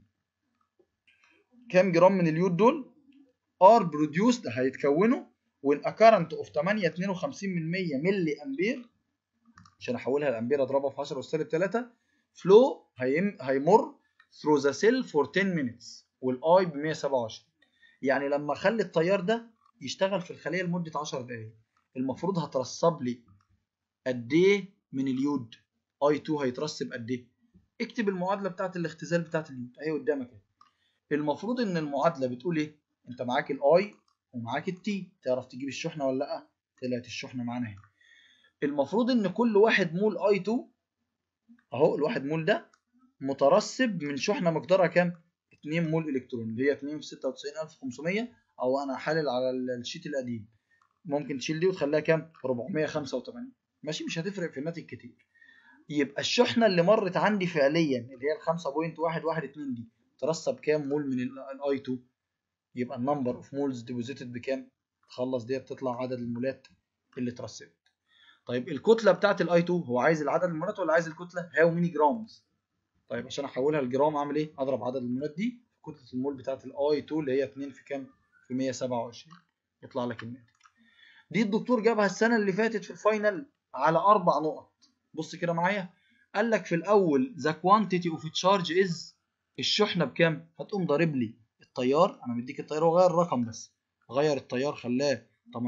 كام جرام من اليود دول are produced هيتكونوا when a current of 8.52 من 100 ملي امبير عشان احولها لامبير اضربها في 10 سالب 3 فلو هيم هيمر through the cell for 10 minutes والاي ب 127 يعني لما اخلي التيار ده يشتغل في الخليه لمده 10 دقائق المفروض هترسب لي قد ايه من اليود اي 2 هيترسب قد ايه اكتب المعادله بتاعت الاختزال بتاعت اليود اهي قدامك اهي المفروض ان المعادله بتقول ايه انت معاك الاي ومعاك التي تعرف تجيب الشحنه ولا لا طلعت الشحنه معانا اهي المفروض ان كل واحد مول اي 2 اهو الواحد مول ده مترسب من شحنه مقدارها كام 2 مول الكترون اللي هي 2 في 96500 او انا حالل على الشيت القديم ممكن تشيل دي وتخليها كام 485 ماشي مش هتفرق في الناتج كتير يبقى الشحنه اللي مرت عندي فعليا اللي هي ال 5.112 دي ترسب كام مول من الاي 2 يبقى النمبر اوف مولز ديبوزيتد بكام تخلص ديت تطلع عدد المولات اللي اترسبت طيب الكتله بتاعت الاي 2 هو عايز العدد المولات ولا عايز الكتله هاو ميني جرامز طيب عشان احولها لجرام اعمل ايه اضرب عدد المولات دي في كتله المول بتاعت الاي 2 اللي هي 2 في كام في 127 يطلع لك الناتج دي الدكتور جابها السنه اللي فاتت في الفاينل على اربع نقط بص كده معايا قال لك في الاول ذا كوانتيتي اوف تشارج از الشحنه بكام هتقوم ضارب لي التيار انا مديك التيار وغير الرقم بس غير التيار خلاه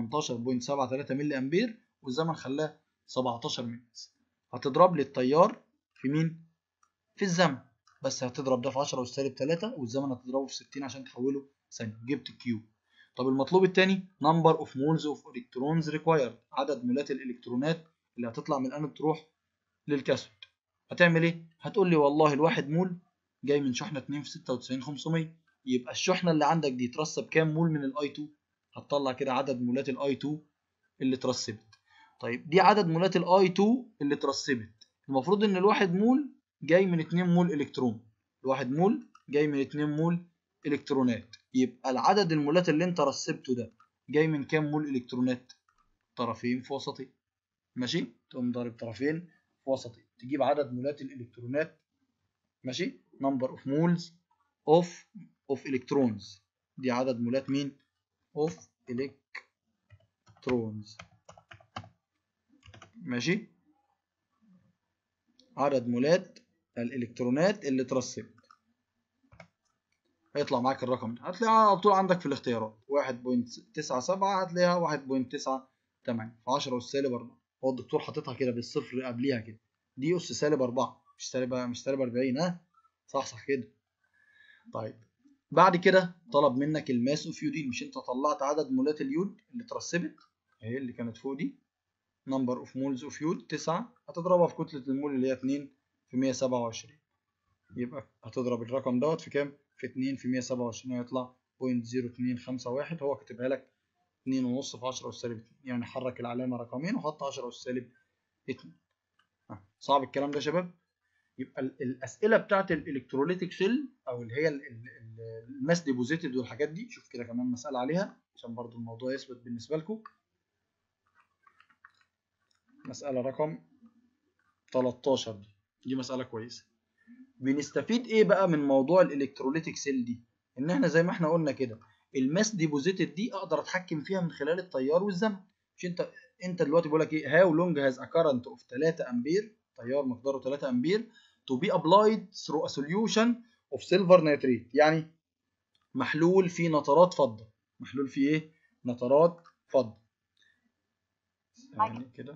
18.73 ملي امبير والزمن خلاه 17 مينتس هتضرب لي التيار في مين في الزمن بس هتضرب ده في 10 والسالب 3 والزمن هتضربه في 60 عشان تحوله ثانيه جبت الكيو طب المطلوب الثاني نمبر اوف مولز اوف الكترونز ريكوايرد عدد مولات الالكترونات اللي هتطلع من الانود تروح للكاثود هتعمل ايه هتقول لي والله الواحد مول جاي من شحنه 2 في 96500 يبقى الشحنه اللي عندك دي ترسب كام مول من الاي 2 هتطلع كده عدد مولات الاي 2 اللي اترسبت طيب دي عدد مولات الاي 2 اللي اترسبت المفروض ان الواحد مول جاي من 2 مول الكترون الواحد مول جاي من 2 مول الكترونات يبقى العدد المولات اللي انت رسبته ده جاي من كام مول الكترونات طرفين في وسطين ماشي تقوم ضارب طرفين في وسطين تجيب عدد مولات الالكترونات ماشي نمبر اوف مولز اوف اوف الكترونز دي عدد مولات مين اوف الكترونز ماشي عدد مولات الالكترونات اللي اترسبت هيطلع معاك الرقم ده هتلاقيها على طول عندك في الاختيارات 1.97 هتلاقيها 1.98 في 10 أس سالب 4 هو الدكتور حاططها كده بالصفر قبليها كده دي أس سالب 4 مش سالب مش سالب 40 ها صح صح كده طيب بعد كده طلب منك الماس اوف يودين مش انت طلعت عدد مولات اليود اللي اترسبت اهي اللي كانت فوق دي نمبر اوف مولز اوف يود 9 هتضربها في كتله المول اللي هي 2 في 127 يبقى هتضرب الرقم دوت في كام في 2 في 127 هيطلع 0.0251 هو كاتبها لك 2.5 في 10 أس سالب 2 يعني حرك العلامة رقمين وحط 10 أس سالب 2 صعب الكلام ده يا شباب يبقى الأسئلة بتاعت الإلكتروليتيك سيل أو اللي هي الماس ديبوزيتد والحاجات دي شوف كده كمان مسألة عليها عشان برضو الموضوع يثبت بالنسبة لكم مسألة رقم 13 دي دي مسألة كويسة بنستفيد ايه بقى من موضوع الالكتروليتيك سيل دي ان احنا زي ما احنا قلنا كده الماس ديبوزيتد دي اقدر اتحكم فيها من خلال التيار والزمن مش انت انت دلوقتي بيقول لك ايه هاو لونج هاز ا كارنت اوف 3 امبير تيار مقداره 3 امبير تو بي ابلايد ثرو ا سوليوشن اوف سيلفر نيتريت يعني محلول فيه نترات فضه محلول فيه ايه نترات فضه يعني كده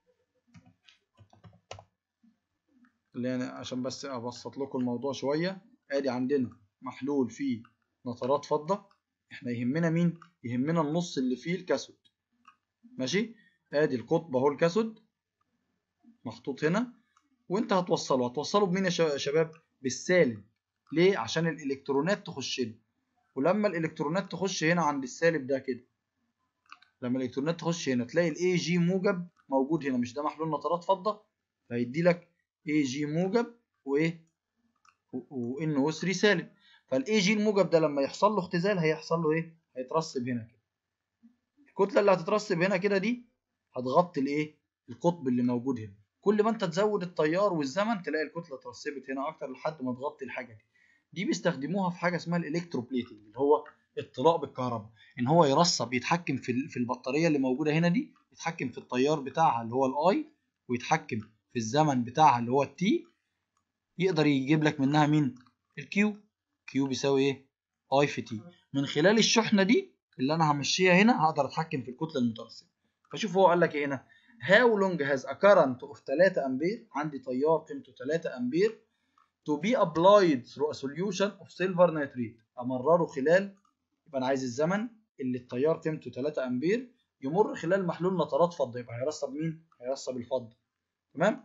اللي يعني عشان بس ابسط لكم الموضوع شويه ادي عندنا محلول فيه نترات فضه احنا يهمنا مين يهمنا النص اللي فيه الكاثود ماشي ادي القطب اهو الكاثود محطوط هنا وانت هتوصله هتوصله بمين يا شباب بالسالب ليه عشان الالكترونات تخش له ولما الالكترونات تخش هنا عند السالب ده كده لما الالكترونات تخش هنا تلاقي الاي جي موجب موجود هنا مش ده محلول نترات فضه فهيدي لك اي جي موجب وايه وان او 3 سالب فالاي جي الموجب ده لما يحصل له اختزال هيحصل له ايه هيترسب هنا كده الكتله اللي هتترسب هنا كده دي هتغطي الايه القطب اللي موجود هنا كل ما انت تزود التيار والزمن تلاقي الكتله اترسبت هنا اكتر لحد ما تغطي الحاجه دي دي بيستخدموها في حاجه اسمها الالكتروبليتنج اللي هو اطلاق بالكهرباء ان هو يرسب يتحكم في في البطاريه اللي موجوده هنا دي يتحكم في التيار بتاعها اللي هو الاي ويتحكم في الزمن بتاعها اللي هو التي يقدر يجيب لك منها مين الكيو كيو بيساوي ايه اي في تي من خلال الشحنه دي اللي انا همشيها هنا هقدر اتحكم في الكتله المترسبه فشوف هو قال لك ايه هنا how long has a current of 3 امبير عندي تيار قيمته 3 امبير to be applied through a solution of silver nitrate امرره خلال يبقى انا عايز الزمن اللي التيار قيمته 3 امبير يمر خلال محلول نترات فضه يبقى هيرسب مين هيرسب الفضه تمام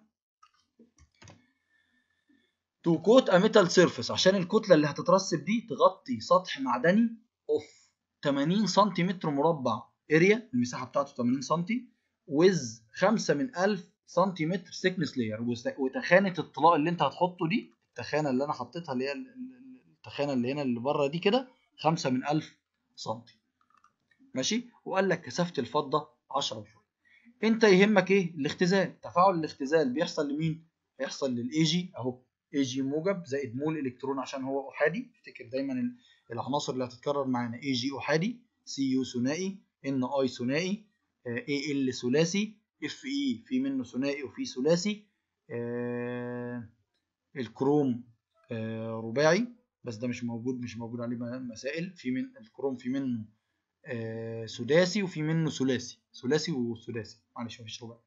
to coat a metal surface عشان الكتله اللي هتترسب دي تغطي سطح معدني اوف 80 سنتيمتر مربع اريا المساحه بتاعته 80 سم with 5 من 1000 سنتيمتر سيكنس لاير وتخانه الطلاء اللي انت هتحطه دي التخانه اللي انا حطيتها اللي هي التخانه اللي هنا اللي بره دي كده 5 من 1000 سم ماشي وقال لك كثافه الفضه 10 وشويه انت يهمك ايه الاختزال تفاعل الاختزال بيحصل لمين بيحصل للاي جي اهو اي جي موجب زائد مول الكترون عشان هو احادي افتكر دايما العناصر اللي هتتكرر معانا اي جي احادي سي يو ثنائي ان اي ثنائي اي ال ثلاثي اف اي في منه ثنائي وفي ثلاثي آه الكروم آه رباعي بس ده مش موجود مش موجود عليه مسائل في من الكروم في منه آه سداسي وفي منه ثلاثي ثلاثي وسداسي معلش مفيش رباعي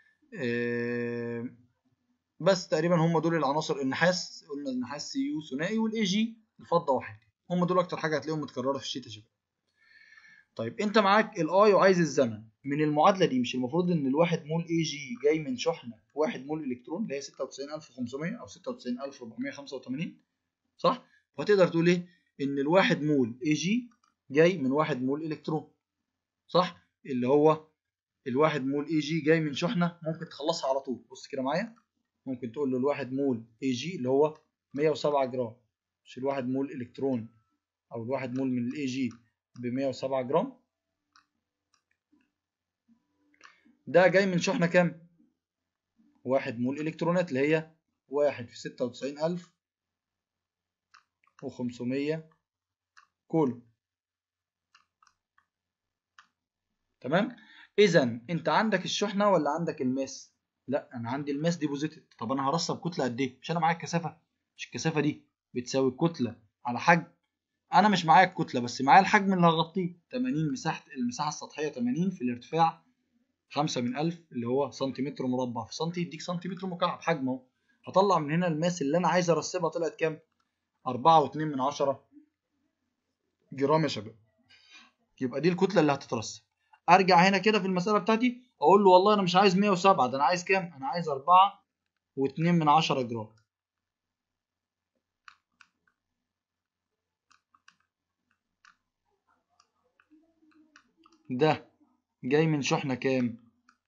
بس تقريبا هم دول العناصر النحاس قلنا النحاس سي يو ثنائي والاي جي الفضه واحد هم دول اكتر حاجه هتلاقيهم متكرره في الشيت يا شباب طيب انت معاك الاي وعايز الزمن من المعادله دي مش المفروض ان الواحد مول اي جي جاي من شحنه واحد مول الكترون اللي هي 96500 او 96485 صح فتقدر تقول ايه ان الواحد مول اي جي جاي من واحد مول الكترون صح اللي هو الواحد مول اي جي جاي من شحنه ممكن تخلصها على طول بص كده معايا ممكن تقول له الواحد مول اي جي اللي هو 107 جرام مش الواحد مول الكترون او الواحد مول من الاي جي ب 107 جرام ده جاي من شحنة كام؟ واحد مول إلكترونات اللي هي واحد في ستة وتسعين ألف وخمسمية كولوم تمام؟ إذا أنت عندك الشحنة ولا عندك الماس؟ لا أنا عندي الماس ديبوزيتد طب أنا هرسب كتلة قد إيه؟ مش أنا معايا الكثافة؟ مش الكثافة دي بتساوي الكتلة على حجم انا مش معايا الكتله بس معايا الحجم اللي هغطيه 80 مساحه المساحه السطحيه 80 في الارتفاع 5 من 1000 اللي هو سنتيمتر مربع في سنتي يديك سنتيمتر مكعب حجمه اهو هطلع من هنا الماس اللي انا عايز ارسبها طلعت كام 4.2 من 10 جرام يا شباب يبقى دي الكتله اللي هتترسب ارجع هنا كده في المساله بتاعتي اقول له والله انا مش عايز 107 ده انا عايز كام انا عايز 4.2 من 10 جرام ده جاي من شحنة كام؟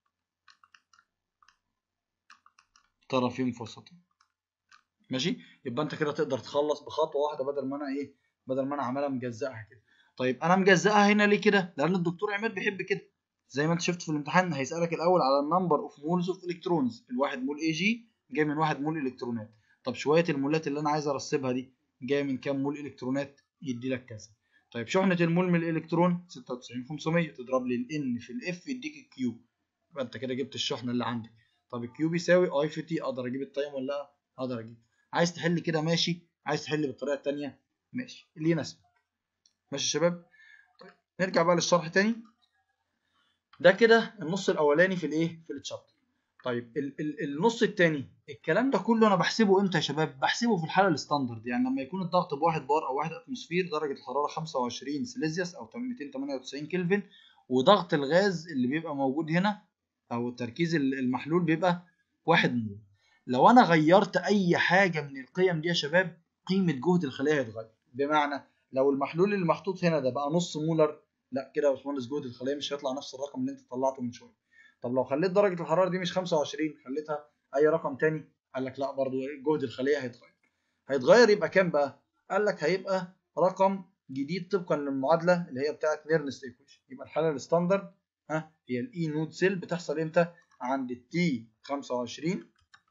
طرفين فسطين ماشي؟ يبقى انت كده تقدر تخلص بخطوة واحدة بدل ما انا ايه؟ بدل ما انا عمالة مجزأها كده. طيب انا مجزأها هنا ليه كده؟ لأن الدكتور عماد بيحب كده. زي ما انت شفت في الامتحان هيسألك الأول على النمبر اوف مولز اوف الكترونز، الواحد مول اي جي جاي من واحد مول الكترونات. طب شوية المولات اللي انا عايز ارسبها دي جاية من كام مول الكترونات؟ يدي لك كذا. طيب شحنة المول من الإلكترون 96500 تضرب لي ال N في ال F يديك الكيو يبقى أنت كده جبت الشحنة اللي عندك طب الكيو بيساوي أي في تي أقدر أجيب التايم ولا لأ؟ أقدر أجيب عايز تحل كده ماشي عايز تحل بالطريقة التانية ماشي اللي يناسبك ماشي يا شباب طيب نرجع بقى للشرح تاني ده كده النص الأولاني في الإيه؟ في التشابتر طيب ال ال النص الثاني الكلام ده كله انا بحسبه امتى يا شباب بحسبه في الحاله الستاندرد يعني لما يكون الضغط بواحد بار او واحد اتموسفير درجه الحراره 25 سيليزيوس او 298 كلفن وضغط الغاز اللي بيبقى موجود هنا او تركيز المحلول بيبقى واحد مول لو انا غيرت اي حاجه من القيم دي يا شباب قيمه جهد الخليه هتتغير بمعنى لو المحلول اللي محطوط هنا ده بقى نص مولر لا كده يا باشمهندس جهد الخليه مش هيطلع نفس الرقم اللي انت طلعته من شويه طب لو خليت درجة الحرارة دي مش 25 خليتها أي رقم تاني قال لك لا برضو جهد الخلية هيتغير هيتغير يبقى كام بقى؟ قال لك هيبقى رقم جديد طبقا للمعادلة اللي هي بتاعت نيرنست ايكويشن يبقى الحالة الستاندرد ها هي الاي نود سيل بتحصل امتى؟ عند التي 25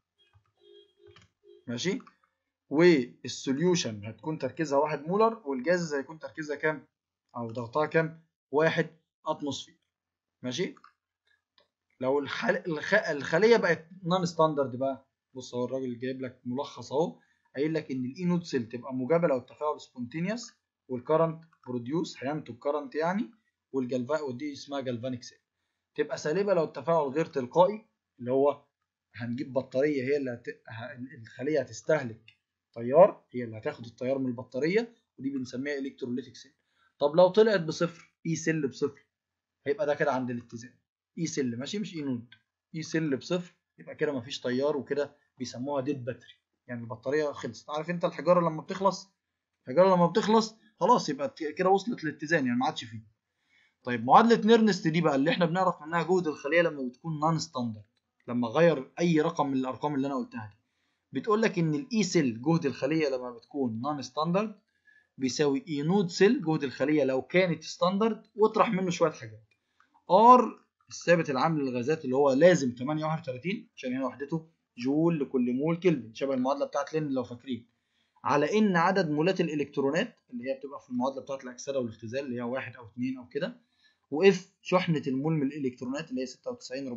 ماشي والسوليوشن هتكون تركيزها 1 مولر والجاز هيكون تركيزها كام؟ أو ضغطها كام؟ 1 أتموسفير ماشي؟ لو الخل... الخ... الخليه بقت نون ستاندرد بقى بص اهو الراجل جايب لك ملخص اهو قايل لك ان الاي نود سيل تبقى موجبه لو التفاعل سبونتينيوس والكرنت بروديوس هينتج كرنت يعني والجلفا ودي اسمها جلفانيك سيل تبقى سالبه لو التفاعل غير تلقائي اللي هو هنجيب بطاريه هي اللي هت... الخليه هتستهلك تيار هي اللي هتاخد التيار من البطاريه ودي بنسميها الكتروليتيك سيل طب لو طلعت بصفر اي سيل بصفر هيبقى ده كده عند الاتزان اي سيل ماشي مش اي نود اي سيل بصفر يبقى كده مفيش تيار وكده بيسموها ديد باتري يعني البطاريه خلصت عارف انت الحجاره لما بتخلص الحجاره لما بتخلص خلاص يبقى كده وصلت للاتزان يعني ما عادش فيه طيب معادله نيرنست دي بقى اللي احنا بنعرف منها جهد الخليه لما بتكون نون ستاندرد لما اغير اي رقم من الارقام اللي انا قلتها دي بتقول لك ان الاي سيل جهد الخليه لما بتكون نون ستاندرد بيساوي اي نود سيل جهد الخليه لو كانت ستاندرد واطرح منه شويه حاجات ار الثابت العام للغازات اللي هو لازم 38 عشان هنا وحدته جول لكل مول كلفن شبه المعادله بتاعت لين لو فاكرين على ان عدد مولات الالكترونات اللي هي بتبقى في المعادله بتاعت الاكسده والاختزال اللي هي واحد او اثنين او كده واف شحنه المول من الالكترونات اللي هي 96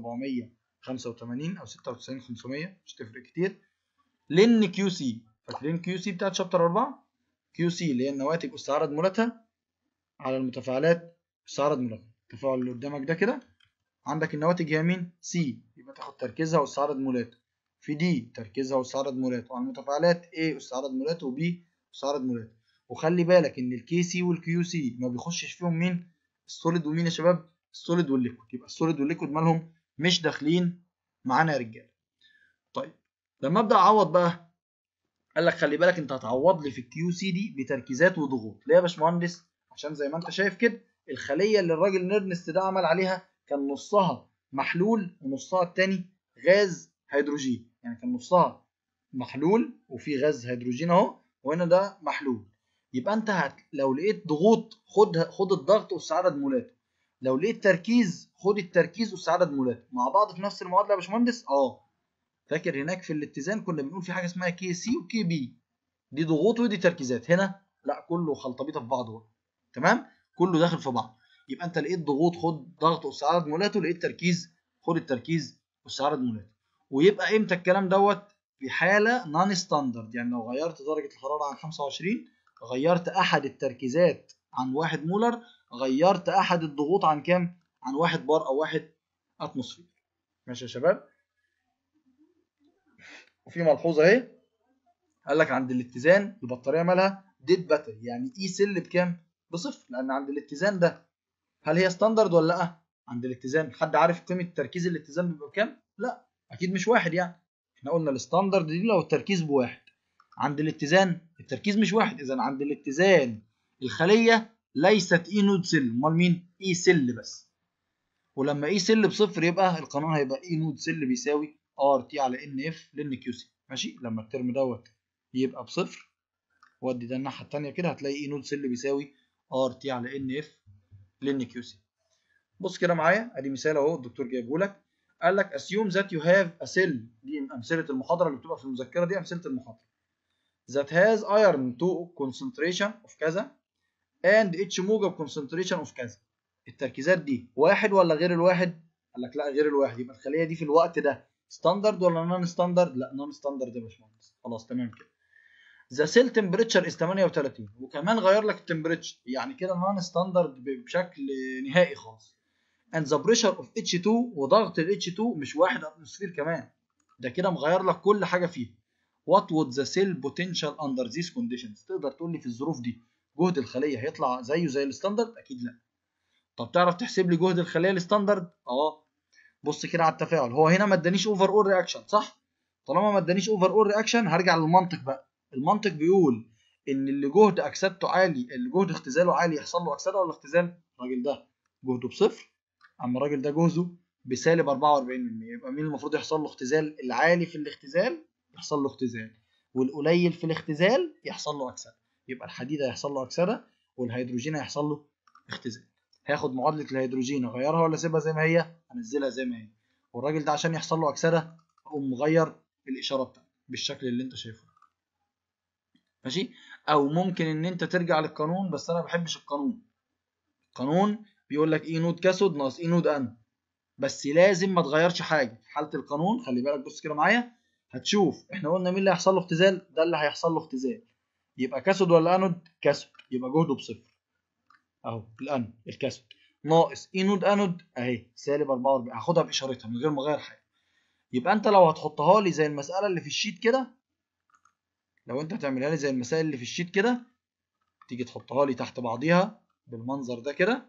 485 او 96 500 مش تفرق كتير لان كيو سي فاكرين كيو سي بتاعت شابتر 4 كيو سي اللي هي النواتج اس عدد مولاتها على المتفاعلات اس عدد مولاتها التفاعل اللي قدامك ده كده عندك النواتج هي مين سي يبقى تاخد تركيزها اس عدد مولات في دي تركيزها اس عدد مولات وعلى المتفاعلات A اس عدد مولات وبي اس عدد مولات وخلي بالك ان الكي سي والكيو سي ما بيخشش فيهم مين السوليد ومين يا شباب السوليد والليكويد يبقى السوليد والليكويد مالهم مش داخلين معانا يا رجاله طيب لما ابدا اعوض بقى قال لك خلي بالك انت هتعوض لي في الكيو سي دي بتركيزات وضغوط ليه يا باشمهندس عشان زي ما انت شايف كده الخليه اللي الراجل نيرنست ده عمل عليها كان نصها محلول ونصها التاني غاز هيدروجين يعني كان نصها محلول وفي غاز هيدروجين اهو وهنا ده محلول يبقى انت هت... لو لقيت ضغوط خد خد الضغط اس عدد مولاته لو لقيت تركيز خد التركيز اس عدد مولاته مع بعض في نفس المعادله يا باشمهندس اه فاكر هناك في الاتزان كنا بنقول في حاجه اسمها كي سي وكي بي دي ضغوط ودي تركيزات هنا لا كله خلطبيطه في بعضه تمام كله داخل في بعض يبقى انت لقيت ضغوط خد ضغط اس عدد مولاته لقيت تركيز خد التركيز اس عدد مولاته ويبقى امتى الكلام دوت في حاله نون ستاندرد يعني لو غيرت درجه الحراره عن 25 غيرت احد التركيزات عن 1 مولر غيرت احد الضغوط عن كام عن 1 بار او 1 اتموسفير ماشي يا شباب وفي ملحوظه اهي قال لك عند الاتزان البطاريه مالها ديد باتري يعني اي سيل بكام بصفر لان عند الاتزان ده هل هي ستاندرد ولا لا عند الاتزان حد عارف قيمه تركيز الاتزان بيبقى بكام لا اكيد مش واحد يعني احنا قلنا الستاندرد دي لو التركيز بواحد عند الاتزان التركيز مش واحد اذا عند الاتزان الخليه ليست اي نود سيل امال مين اي سيل بس ولما اي سيل بصفر يبقى القانون هيبقى اي نود سيل بيساوي ار تي على ان اف لان كيو سي ماشي لما الترم دوت يبقى بصفر ودي ده الناحيه الثانيه كده هتلاقي اي نود سيل بيساوي ار تي على ان اف لان كيو سي بص كده معايا ادي مثال اهو الدكتور جايبه لك قال لك assume that you have a cell دي امثله المحاضره اللي بتبقى في المذكره دي امثله المحاضره that has iron to concentration of كذا and H موجب concentration of كذا التركيزات دي واحد ولا غير الواحد قال لك لا غير الواحد يبقى الخليه دي في الوقت ده ستاندرد ولا نون ستاندرد لا نون ستاندرد يا باشمهندس خلاص تمام كده ذا سيل تمبريتشر از 38 وكمان غير لك التمبريتشر يعني كده نون ستاندرد بشكل نهائي خالص and the pressure of H2 وضغط ال H2 مش واحد اتموسفير كمان ده كده مغير لك كل حاجه فيه what would the cell potential under these conditions تقدر تقول لي في الظروف دي جهد الخليه هيطلع زيه زي الستاندرد اكيد لا طب تعرف تحسب لي جهد الخليه الستاندرد اه بص كده على التفاعل هو هنا ما ادانيش اوفر اول رياكشن صح طالما ما ادانيش اوفر اول رياكشن هرجع للمنطق بقى المنطق بيقول ان اللي جهد اكسدته عالي اللي جهد اختزاله عالي يحصل له اكسده ولا اختزال الراجل ده جهده بصفر اما الراجل ده جهده بسالب 44% يبقى مين المفروض يحصل له اختزال العالي في الاختزال يحصل له اختزال والقليل في الاختزال يحصل له اكسده يبقى الحديد هيحصل له اكسده والهيدروجين هيحصل له اختزال هاخد معادله الهيدروجين اغيرها ولا اسيبها زي ما هي هنزلها زي ما هي والراجل ده عشان يحصل له اكسده اقوم مغير الاشاره بتاعته بالشكل اللي انت شايفه ماشي او ممكن ان انت ترجع للقانون بس انا ما بحبش القانون القانون بيقول لك اي نود كاسود ناقص اي نود ان بس لازم ما تغيرش حاجه في حاله القانون خلي بالك بص كده معايا هتشوف احنا قلنا مين اللي هيحصل له اختزال ده اللي هيحصل له اختزال يبقى كاسود ولا انود كاسود يبقى جهده بصفر اهو الان الكاسود ناقص اي نود انود اهي سالب 44 هاخدها باشارتها من غير ما اغير حاجه يبقى انت لو هتحطها لي زي المساله اللي في الشيت كده لو انت هتعملها لي زي المسائل اللي في الشيت كده تيجي تحطها لي تحت بعضيها بالمنظر ده كده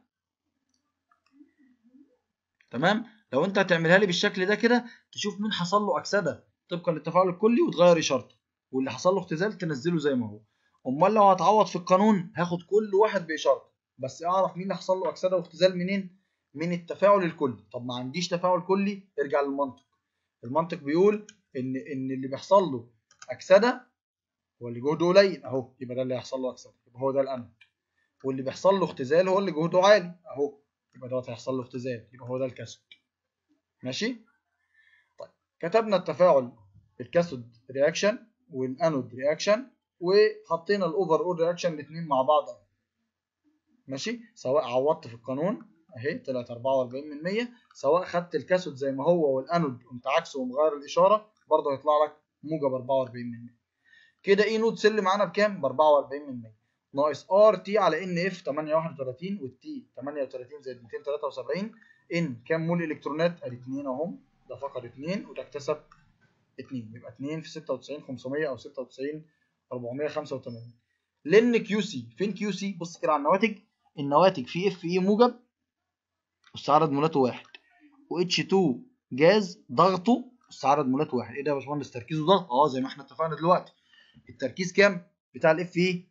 تمام لو انت هتعملها لي بالشكل ده كده تشوف مين حصل له اكسده طبقا للتفاعل الكلي وتغير اشارته واللي حصل له اختزال تنزله زي ما هو امال لو هتعوض في القانون هاخد كل واحد باشارته بس اعرف مين اللي حصل له اكسده واختزال منين من التفاعل الكلي طب ما عنديش تفاعل كلي ارجع للمنطق المنطق بيقول ان ان اللي بيحصل له اكسده هو اللي جهده قليل اهو يبقى ده اللي هيحصل له اكسده يبقى هو ده الانود واللي بيحصل له اختزال هو اللي جهده عالي اهو يبقى دوت هيحصل له اختزال يبقى هو ده الكاثود ماشي طيب كتبنا التفاعل الكاثود رياكشن والانود رياكشن وحطينا الاوفر اول رياكشن الاثنين مع بعض ماشي سواء عوضت في القانون اهي طلعت 44 من 100 سواء خدت الكاثود زي ما هو والانود قمت عكسه ومغير الاشاره برضه هيطلع لك موجب 44 من 100 كده اي نود سل معانا بكام ب 44 من 100 ناقص ار تي على ان اف 831 والتي 38 زائد 273 ان كام مول الكترونات ادي 2 اهم ده فقط 2 وده اكتسب 2 يبقى 2 في 96 500 او 96 485 لان كيو سي فين كيو سي بص كده على النواتج النواتج في اف اي موجب بس عدد مولاته واحد و اتش 2 جاز ضغطه بس عدد مولاته واحد ايه ده يا باشمهندس تركيزه ضغط اه زي ما احنا اتفقنا دلوقتي التركيز كام بتاع الاف اي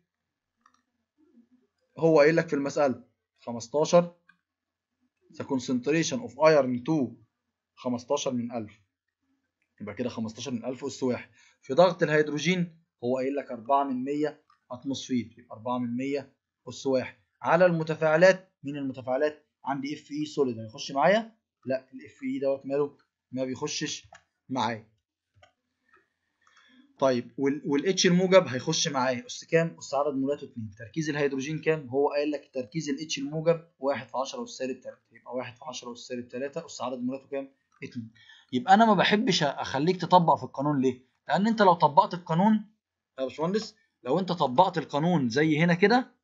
هو قايل لك في المساله 15 the concentration of iron 2 15 من 1000 يبقى كده 15 من 1000 اس 1 في ضغط الهيدروجين هو قايل لك 4 من 100 اتموسفير يبقى 4 من 100 اس 1 على المتفاعلات مين المتفاعلات عندي اف اي سوليد هيخش معايا لا الاف اي دوت ماله ما بيخشش معايا طيب والاتش الموجب هيخش معايا اس كام اس عدد مولاته 2 تركيز الهيدروجين كام هو قايل لك تركيز الاتش الموجب 1 في 10 اس سالب 3 يبقى 1 في 10 اس سالب 3 اس عدد مولاته كام 2 يبقى انا ما بحبش اخليك تطبق في القانون ليه لان انت لو طبقت القانون يا باشمهندس لو انت طبقت القانون زي هنا كده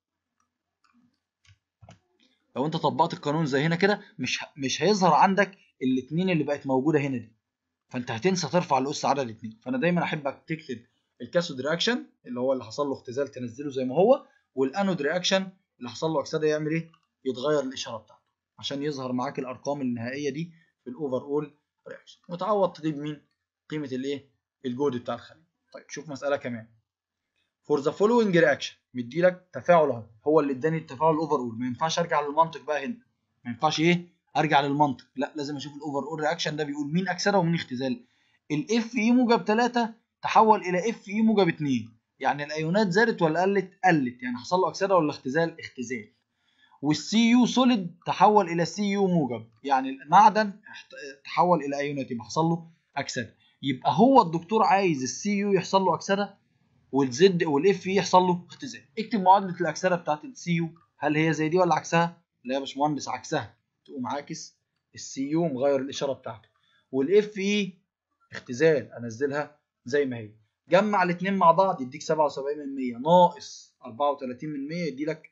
لو انت طبقت القانون زي هنا كده مش مش هيظهر عندك الاثنين اللي بقت موجوده هنا دي فانت هتنسى ترفع الاس عدد اثنين فانا دايما احبك تكتب الكاثود رياكشن اللي هو اللي حصل له اختزال تنزله زي ما هو والانود رياكشن اللي حصل له اكسده يعمل ايه يتغير الاشاره بتاعته عشان يظهر معاك الارقام النهائيه دي في الاوفر اول رياكشن وتعوض تجيب مين قيمه الايه الجهد بتاع الخليه طيب شوف مساله كمان فور ذا فولوينج رياكشن مدي لك تفاعل اهو هو اللي اداني التفاعل الاوفر اول ما ينفعش ارجع للمنطق بقى هنا ما ينفعش ايه ارجع للمنطق لا لازم اشوف الاوفر اول رياكشن ده بيقول مين اكسده ومين اختزال الاف اي موجب 3 تحول الى اف اي موجب 2 يعني الايونات زادت ولا قلت قلت يعني حصل له اكسده ولا اختزال اختزال والسي يو سوليد تحول الى سي يو موجب يعني المعدن تحول الى ايونات يبقى حصل له اكسده يبقى هو الدكتور عايز السي يو يحصل له اكسده والزد والاف اي يحصل له اختزال اكتب معادله الاكسده بتاعت السي يو هل هي زي دي ولا عكسها لا يا باشمهندس عكسها تقوم عاكس السي يو مغير الاشاره بتاعته والاف اي اختزال انزلها زي ما هي جمع الاثنين مع بعض يديك 77 من 100 ناقص 34 من 100 يدي لك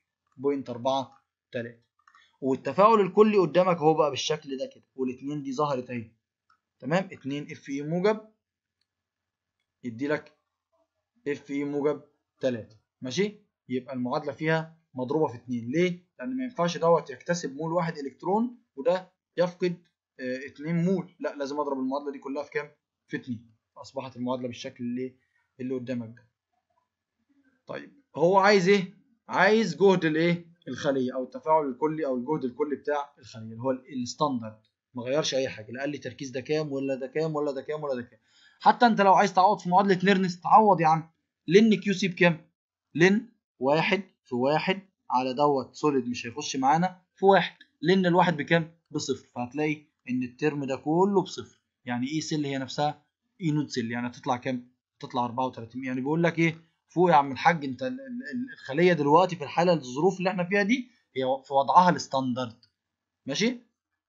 0.43 والتفاعل الكلي قدامك اهو بقى بالشكل ده كده والاثنين دي ظهرت اهي تمام 2 اف اي موجب يدي لك اف اي موجب 3 ماشي يبقى المعادله فيها مضروبه في 2 ليه لان ما ينفعش دوت يكتسب مول واحد الكترون وده يفقد 2 مول لا لازم اضرب المعادله دي كلها في كام في 2 فاصبحت المعادله بالشكل اللي اللي قدامك ده طيب هو عايز ايه عايز جهد الايه الخليه او التفاعل الكلي او الجهد الكلي بتاع الخليه اللي هو الستاندرد ما غيرش اي حاجه لا قال لي تركيز ده كام ولا ده كام ولا ده كام ولا ده كام حتى انت لو عايز تعوض في معادله نيرنس تعوض يا عم لن كيو سي بكام لن واحد في واحد على دوت سوليد مش هيخش معانا في واحد لن الواحد بكام بصفر فهتلاقي ان الترم ده كله بصفر يعني اي سيل هي نفسها اي نود سيل يعني هتطلع كام تطلع 34 يعني بيقول لك ايه فوق يا عم الحاج انت الخليه دلوقتي في الحاله الظروف اللي احنا فيها دي هي في وضعها الستاندرد ماشي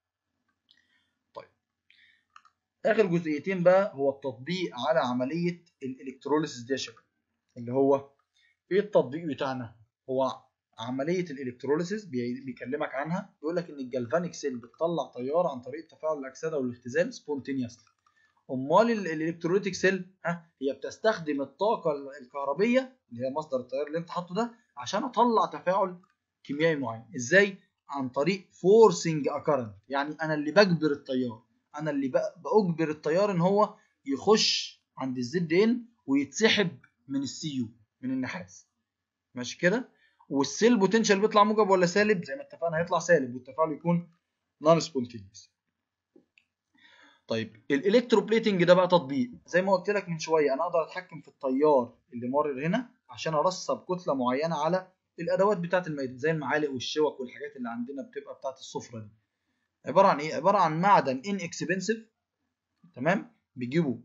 طيب اخر جزئيتين بقى هو التطبيق على عمليه الالكتروليسيس دي يا شباب اللي هو ايه التطبيق بتاعنا هو عمليه الالكتروليسيس بيكلمك عنها بيقول لك ان الجلفانيك سيل بتطلع تيار عن طريق تفاعل الاكسده والاختزال سبونتينيوسلي امال الالكتروليتيك سيل ها هي بتستخدم الطاقه الكهربيه اللي هي مصدر التيار اللي انت حاطه ده عشان اطلع تفاعل كيميائي معين ازاي عن طريق فورسنج اكرنت يعني انا اللي بجبر التيار انا اللي باجبر التيار ان هو يخش عند الزد ان ويتسحب من السي يو من النحاس ماشي كده والسيل بوتنشال بيطلع موجب ولا سالب زي ما اتفقنا هيطلع سالب والتفاعل يكون نون سبونتينيوس طيب الالكتروبليتنج ده بقى تطبيق زي ما قلت لك من شويه انا اقدر اتحكم في التيار اللي مارر هنا عشان ارسب كتله معينه على الادوات بتاعه المائده زي المعالق والشوك والحاجات اللي عندنا بتبقى بتاعه السفره دي عباره عن ايه عباره عن معدن ان اكسبنسيف تمام بيجيبوا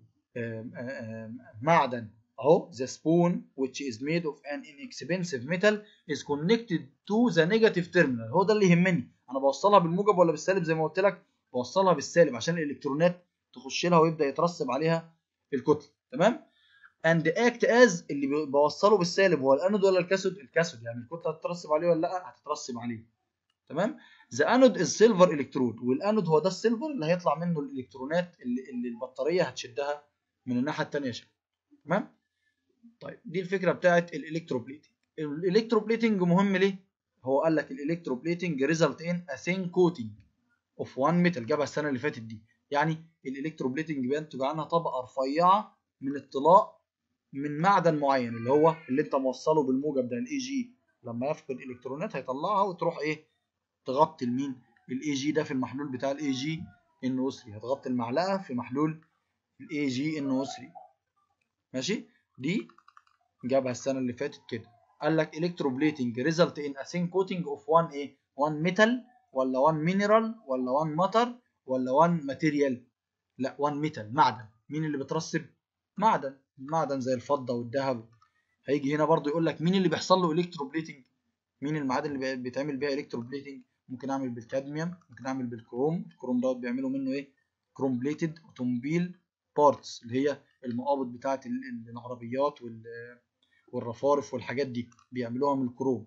معدن اهو the spoon which is made of an inexpensive metal is connected to the negative terminal هو ده اللي يهمني انا بوصلها بالموجب ولا بالسالب زي ما قلت لك بوصلها بالسالب عشان الالكترونات تخش لها ويبدا يترسب عليها الكتله تمام and act as اللي بوصله بالسالب هو الانود ولا الكاثود الكاثود يعني الكتله هتترسب عليه ولا لا هتترسب عليه تمام the anode is silver electrode والانود هو ده السيلفر اللي هيطلع منه الالكترونات اللي, اللي البطاريه هتشدها من الناحيه الثانيه يا شباب تمام طيب دي الفكره بتاعت الالكتروبليتنج الالكتروبليتنج مهم ليه هو قال لك الالكتروبليتنج ريزلت ان a thin coating اوف 1 ميتال جابها السنه اللي فاتت دي يعني الالكتروبليتنج بينتج عنها طبقه رفيعه من الطلاء من معدن معين اللي هو اللي انت موصله بالموجب ده الاي جي لما يفقد الكترونات هيطلعها وتروح ايه تغطي المين الاي جي ده في المحلول بتاع الاي جي ان او 3 هتغطي المعلقه في محلول الاي جي ان او 3 ماشي دي جابها السنه اللي فاتت كده قال لك الكتروبليتنج ريزلت ان ا ثين كوتنج اوف 1 ايه 1 ميتال ولا 1 مينرال ولا 1 ماتر ولا 1 ماتيريال لا 1 ميتال معدن مين اللي بترسب معدن معدن زي الفضه والذهب هيجي هنا برضو يقول لك مين اللي بيحصل له الكتروبليتنج مين المعادن اللي بيتعمل بيها الكتروبليتنج ممكن اعمل بالكادميوم ممكن اعمل بالكروم الكروم دوت بيعملوا منه ايه كروم بليتد اوتوموبيل بارتس اللي هي المقابض بتاعه العربيات والرفارف والحاجات دي بيعملوها من الكروم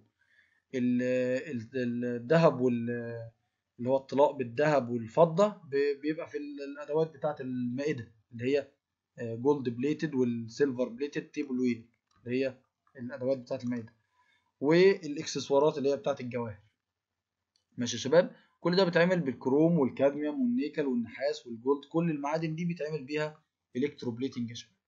الذهب وال اللي هو الطلاء بالذهب والفضه بيبقى في الادوات بتاعه المائده اللي هي جولد بليتد والسيلفر بليتد تيبل وير اللي هي الادوات بتاعه المائده والاكسسوارات اللي هي بتاعه الجواهر ماشي يا شباب كل ده بيتعمل بالكروم والكادميوم والنيكل والنحاس والجولد كل المعادن دي بيتعمل بيها الكتروبليتنج يا شباب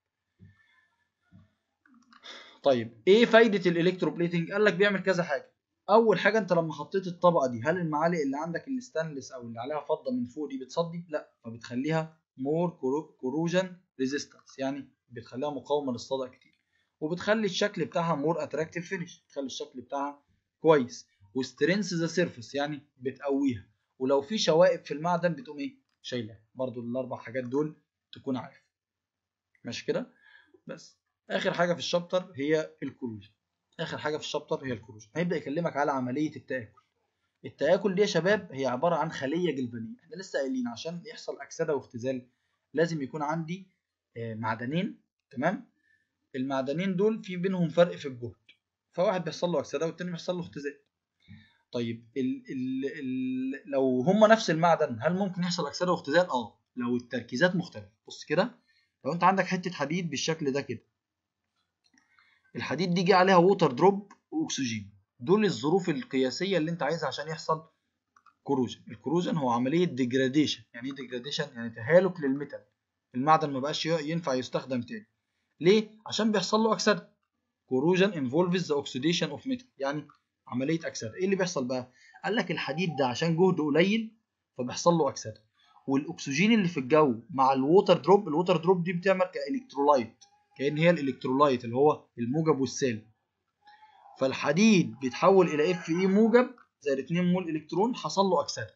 طيب ايه فايده الالكتروبليتنج قال لك بيعمل كذا حاجه اول حاجه انت لما حطيت الطبقه دي هل المعالق اللي عندك الستانلس او اللي عليها فضه من فوق دي بتصدي لا فبتخليها مور كوروجن ريزيستنس يعني بتخليها مقاومه للصدى كتير وبتخلي الشكل بتاعها مور اتراكتيف فينش بتخلي الشكل بتاعها كويس وسترينث ذا سيرفيس يعني بتقويها ولو في شوائب في المعدن بتقوم ايه شايلها برضو الاربع حاجات دول تكون عارف ماشي كده بس اخر حاجه في الشابتر هي الكروجن اخر حاجه في الشابتر هي الكروجن هيبدا يكلمك على عمليه التاكل التاكل دي يا شباب هي عباره عن خليه جلفانيه احنا لسه قايلين عشان يحصل اكسده واختزال لازم يكون عندي معدنين تمام المعدنين دول في بينهم فرق في الجهد فواحد بيحصل له اكسده والتاني بيحصل له اختزال طيب ال ال ال لو هما نفس المعدن هل ممكن يحصل اكسده واختزال اه لو التركيزات مختلفه بص كده لو انت عندك حته حديد بالشكل ده كده الحديد دي جه عليها ووتر دروب واكسجين دول الظروف القياسيه اللي انت عايزها عشان يحصل كروجن الكروجن هو عمليه ديجراديشن يعني ايه ديجراديشن يعني تهالك للميتال المعدن ما بقاش ينفع يستخدم تاني ليه عشان بيحصل له اكسده كروجن involves the oxidation of metal يعني عمليه اكسده ايه اللي بيحصل بقى قال لك الحديد ده عشان جهده قليل فبيحصل له اكسده والاكسجين اللي في الجو مع الووتر دروب الووتر دروب دي بتعمل كالكترولايت كأن هي الالكترولايت اللي هو الموجب والسالب فالحديد بيتحول الى اف اي موجب زائد 2 مول الكترون حصل له اكسده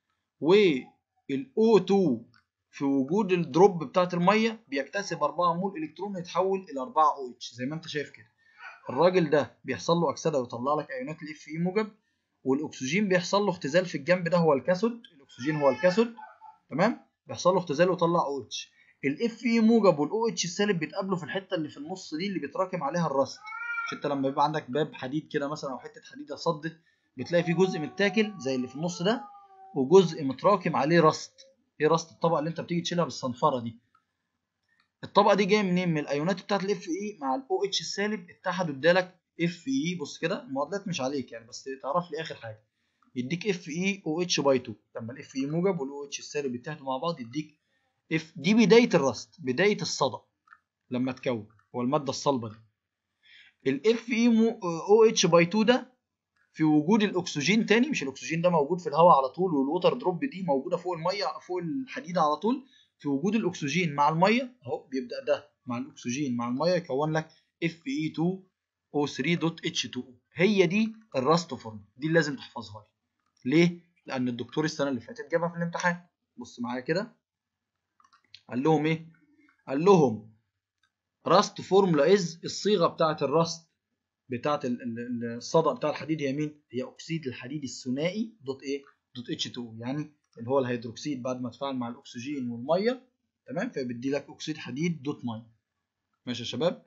والاو 2 في وجود الدروب بتاعه الميه بيكتسب 4 مول الكترون يتحول الى 4 او اتش زي ما انت شايف كده الراجل ده بيحصل له اكسده ويطلع لك ايونات الاف اي موجب والاكسجين بيحصل له اختزال في الجنب ده هو الكاثود الاكسجين هو الكاثود تمام بيحصل له اختزال ويطلع او اتش الاف اي موجب والاو اتش السالب بيتقابلوا في الحته اللي في النص دي اللي بيتراكم عليها الرست مش انت لما بيبقى عندك باب حديد كده مثلا او حته حديده صدت بتلاقي في جزء متاكل زي اللي في النص ده وجزء متراكم عليه رست ايه رست الطبقه اللي انت بتيجي تشيلها بالصنفره دي الطبقه دي جايه منين من الايونات بتاعت الاف اي مع الاو اتش السالب اتحدوا ادالك اف اي بص كده المعادلات مش عليك يعني بس تعرف لي اخر حاجه يديك اف اي او اتش باي 2 لما الاف اي موجب والاو اتش السالب يتحدوا مع بعض يديك اف دي بدايه الرست بدايه الصدى لما تكون هو الماده الصلبه دي الاف اي او اتش باي 2 ده في وجود الاكسجين تاني مش الاكسجين ده موجود في الهواء على طول والوتر دروب دي موجوده فوق الميه فوق الحديده على طول في وجود الاكسجين مع الميه اهو بيبدا ده مع الاكسجين مع الميه يكون لك اف اي 2 او 3 دوت اتش 2 هي دي الراست فورم دي اللي لازم تحفظها لي ليه لان الدكتور السنه اللي فاتت جابها في الامتحان بص معايا كده قال لهم ايه قال لهم راست فورمولا از الصيغه بتاعه الراست بتاعه الصدى بتاع الحديد هي مين هي اكسيد الحديد الثنائي دوت ايه دوت اتش 2 يعني اللي هو الهيدروكسيد بعد ما تفاعل مع الاكسجين والميه تمام فبيدي لك اكسيد حديد دوت ميه ماشي يا شباب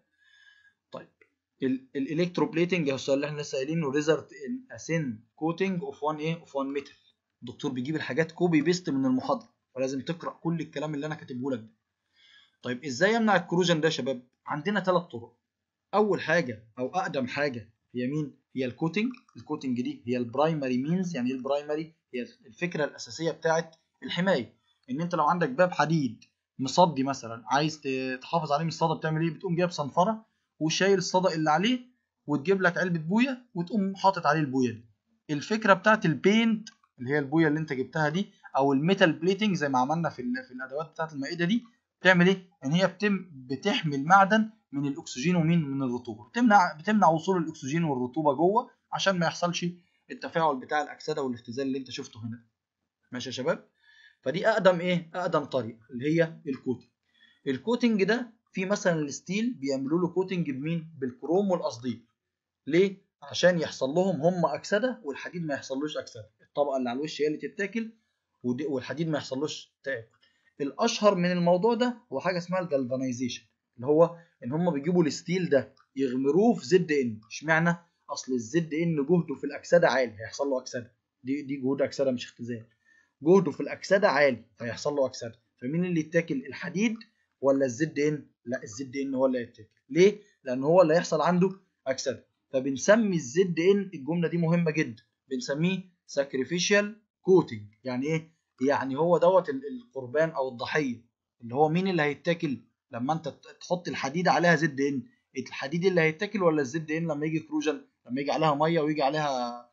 طيب الالكتروبليتنج هو السؤال اللي احنا لسه قايلينه ريزلت ان اسين كوتنج اوف 1 ايه اوف 1 ميتال الدكتور بيجيب الحاجات كوبي بيست من المحاضره فلازم تقرا كل الكلام اللي انا كاتبه لك ده طيب ازاي امنع الكروجن ده يا شباب عندنا ثلاث طرق اول حاجه او اقدم حاجه هي مين هي الكوتنج الكوتنج دي هي البرايمري مينز يعني ايه البرايمري هي الفكره الاساسيه بتاعه الحمايه ان انت لو عندك باب حديد مصدي مثلا عايز تحافظ عليه من الصدى بتعمل ايه بتقوم جايب صنفره وشايل الصدى اللي عليه وتجيب لك علبه بويه وتقوم حاطط عليه البويه دي الفكره بتاعه البينت اللي هي البويه اللي انت جبتها دي او الميتال بليتنج زي ما عملنا في في الادوات بتاعه المائده دي بتعمل ايه ان هي بتم بتحمي المعدن من الاكسجين ومن من الرطوبه بتمنع بتمنع وصول الاكسجين والرطوبه جوه عشان ما يحصلش التفاعل بتاع الاكسده والاختزال اللي انت شفته هنا ماشي يا شباب فدي اقدم ايه اقدم طريقه اللي هي الكوتنج الكوتنج ده في مثلا الستيل بيعملوا له كوتنج بمين بالكروم والقصدير ليه عشان يحصل لهم هم اكسده والحديد ما يحصلوش اكسده الطبقه اللي على الوش هي اللي تتاكل والحديد ما يحصلوش تاكل الاشهر من الموضوع ده هو حاجه اسمها الجالفانيزيشن اللي هو ان هم بيجيبوا الستيل ده يغمروه في زد ان اشمعنى اصل الزد ان جهده في الاكسده عالي هيحصل له اكسده دي دي جهود اكسده مش اختزال جهده في الاكسده عالي فيحصل له اكسده فمين اللي يتاكل الحديد ولا الزد ان لا الزد ان هو اللي هيتاكل ليه لان هو اللي هيحصل عنده اكسده فبنسمي الزد ان الجمله دي مهمه جدا بنسميه ساكريفيشال كوتنج يعني ايه يعني هو دوت القربان او الضحيه اللي هو مين اللي هيتاكل لما انت تحط الحديد عليها زد ان الحديد اللي هيتاكل ولا الزد ان لما يجي كروجن لما يجي عليها ميه ويجي عليها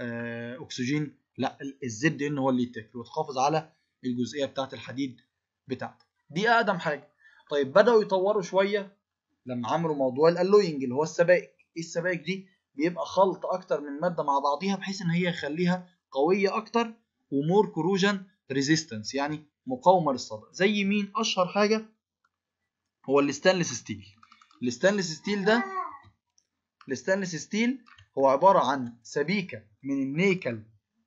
اكسجين لا الزد ان هو اللي يتاكل وتحافظ على الجزئيه بتاعه الحديد بتاعتك دي اقدم حاجه طيب بداوا يطوروا شويه لما عملوا موضوع الالوينج اللي هو السبائك ايه السبائك دي بيبقى خلط اكتر من ماده مع بعضيها بحيث ان هي يخليها قويه اكتر ومور كروجن ريزيستنس يعني مقاومه للصدى زي مين اشهر حاجه هو الستانلس ستيل الستانلس ستيل ده الستانلس ستيل هو عباره عن سبيكه من النيكل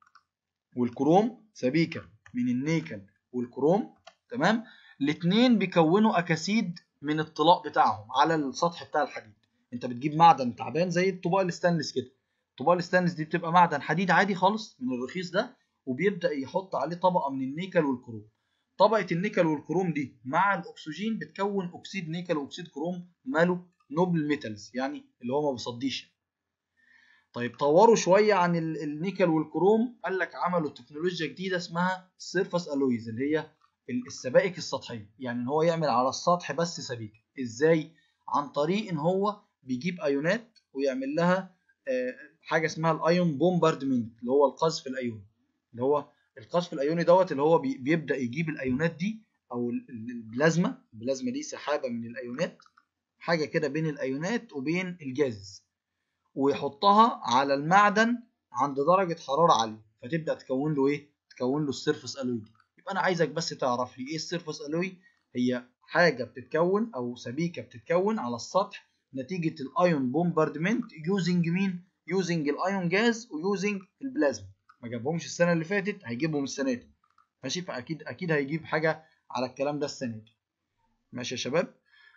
والكروم سبيكه من النيكل والكروم تمام الاثنين بيكونوا اكاسيد من الطلاء بتاعهم على السطح بتاع الحديد انت بتجيب معدن تعبان زي الطباق الستانلس كده الطباق الستانلس دي بتبقى معدن حديد عادي خالص من الرخيص ده وبيبدا يحط عليه طبقه من النيكل والكروم طبقه النيكل والكروم دي مع الاكسجين بتكون اكسيد نيكل واكسيد كروم ماله نوبل ميتالز يعني اللي هو ما بيصديش طيب طوروا شويه عن النيكل والكروم قال لك عملوا تكنولوجيا جديده اسمها سيرفس الويز اللي هي السبائك السطحيه يعني ان هو يعمل على السطح بس سبيكه ازاي عن طريق ان هو بيجيب ايونات ويعمل لها حاجه اسمها الايون بومباردمنت اللي هو القذف الايوني اللي هو القذف الايوني دوت اللي هو بيبدا يجيب الايونات دي او البلازما البلازما دي سحابه من الايونات حاجه كده بين الايونات وبين الجاز ويحطها على المعدن عند درجه حراره عاليه فتبدا تكون له ايه تكون له السيرفس الوي دي يبقى انا عايزك بس تعرف لي ايه السيرفس الوي هي حاجه بتتكون او سبيكه بتتكون على السطح نتيجه الايون بومباردمنت يوزنج مين يوزنج الايون جاز ويوزنج البلازما ما جابهمش السنه اللي فاتت هيجيبهم السنه دي ماشي فاكيد اكيد هيجيب حاجه على الكلام ده السنه دي ماشي يا شباب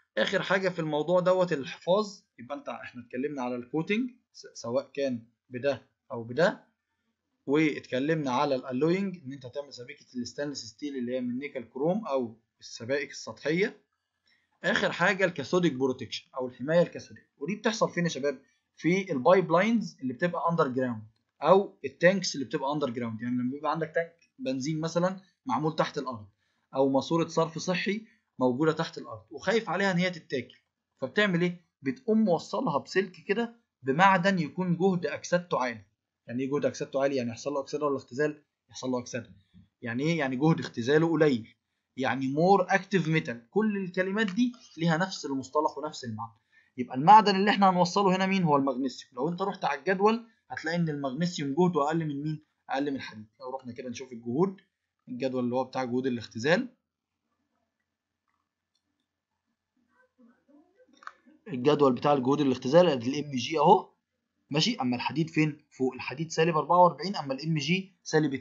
اخر حاجه في الموضوع دوت الحفاظ يبقى انت احنا اتكلمنا على الكوتنج سواء كان بده او بده واتكلمنا على الالوينج ان انت تعمل سبيكه الستانلس ستيل اللي هي من نيكل كروم او السبائك السطحيه اخر حاجه الكاثوديك بروتكشن او الحمايه الكاثوديه ودي بتحصل فين يا شباب في البايب لاينز اللي بتبقى اندر جراوند او التانكس اللي بتبقى اندر جراوند يعني لما بيبقى عندك تانك بنزين مثلا معمول تحت الارض او ماسوره صرف صحي موجوده تحت الارض وخايف عليها ان هي تتاكل فبتعمل ايه بتقوم موصلها بسلك كده بمعدن يكون جهد اكسدته عالي يعني ايه جهد اكسدته عالي يعني يحصل له اكسده ولا اختزال يحصل له اكسده يعني ايه يعني جهد اختزاله قليل يعني مور اكتيف ميتال كل الكلمات دي ليها نفس المصطلح ونفس المعنى يبقى المعدن اللي احنا هنوصله هنا مين هو المغنيسيوم لو انت رحت على الجدول هتلاقي ان المغنيسيوم جهده اقل من مين اقل من الحديد لو رحنا كده نشوف الجهود الجدول اللي هو بتاع جهود الاختزال الجدول بتاع الجهود الاختزال الام جي اهو ماشي اما الحديد فين فوق الحديد سالب 44 اما الام جي سالب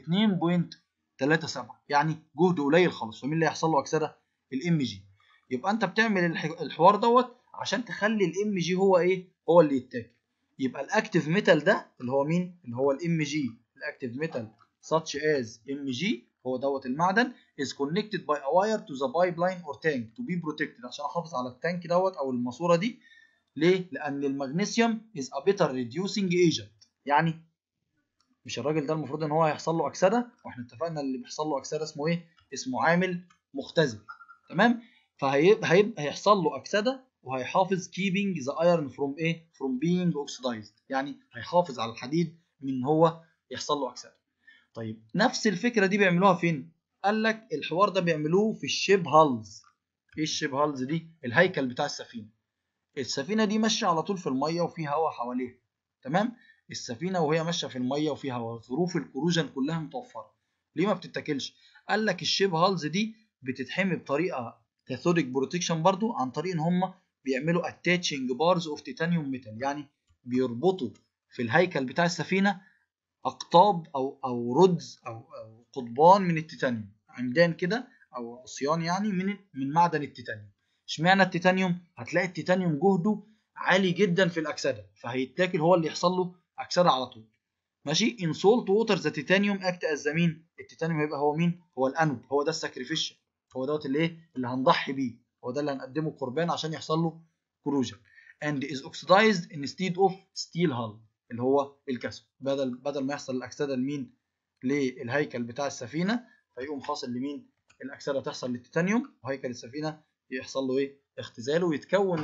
2.37 يعني جهد قليل خالص فمين اللي هيحصل له اكسده الام جي يبقى انت بتعمل الحوار دوت عشان تخلي الام جي هو ايه هو اللي يتاكل يبقى الاكتيف ميتال ده اللي هو مين اللي هو الام جي الاكتيف ميتال such as mg هو دوت المعدن is connected by a wire to the pipeline or tank to be protected عشان احافظ على التانك دوت او الماسوره دي ليه؟ لان المغنيسيوم is a better reducing agent يعني مش الراجل ده المفروض ان هو هيحصل له اكسده واحنا اتفقنا اللي بيحصل له اكسده اسمه ايه؟ اسمه عامل مختزل تمام؟ فهيحصل له اكسده وهيحافظ keeping the iron from ايه؟ from being oxidized يعني هيحافظ على الحديد من ان هو يحصل له اكسده طيب نفس الفكره دي بيعملوها فين؟ قال لك الحوار ده بيعملوه في الشيب هالز ايه الشيب هالز دي؟ الهيكل بتاع السفينه السفينه دي ماشيه على طول في الميه وفي هواء حواليها تمام؟ السفينه وهي ماشيه في الميه وفي هواء ظروف الكروجن كلها متوفره ليه ما بتتاكلش؟ قال لك الشيب هالز دي بتتحمي بطريقه كاثوديك بروتكشن برضو عن طريق ان هم بيعملوا اتاتشنج بارز اوف تيتانيوم ميتال يعني بيربطوا في الهيكل بتاع السفينه اقطاب او او رودز او او قضبان من التيتانيوم عمدان كده او عصيان يعني من من معدن التيتانيوم اشمعنى التيتانيوم هتلاقي التيتانيوم جهده عالي جدا في الاكسده فهيتاكل هو اللي يحصل له اكسده على طول ماشي ان سولت ووتر ذا تيتانيوم اكت از مين التيتانيوم هيبقى هو مين هو الانود هو ده الساكريفيشن هو دوت اللي ايه اللي هنضحي بيه هو ده اللي هنقدمه قربان عشان يحصل له كروجن and is oxidized instead of steel hull اللي هو الكسر بدل بدل ما يحصل الاكسده لمين للهيكل بتاع السفينه فيقوم حاصل لمين الاكسده تحصل للتيتانيوم وهيكل السفينه يحصل له ايه اختزاله ويتكون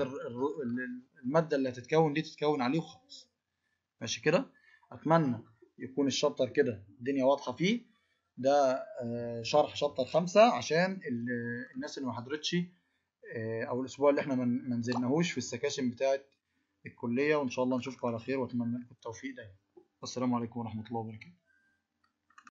الماده اللي هتتكون دي تتكون عليه وخلاص ماشي كده اتمنى يكون الشابتر كده الدنيا واضحه فيه ده شرح شابتر خمسة عشان الناس اللي ما حضرتش او الاسبوع اللي احنا ما نزلناهوش في السكاشن بتاعت الكلية وإن شاء الله نشوفكم على خير وأتمنى لكم التوفيق دايما السلام عليكم ورحمة الله وبركاته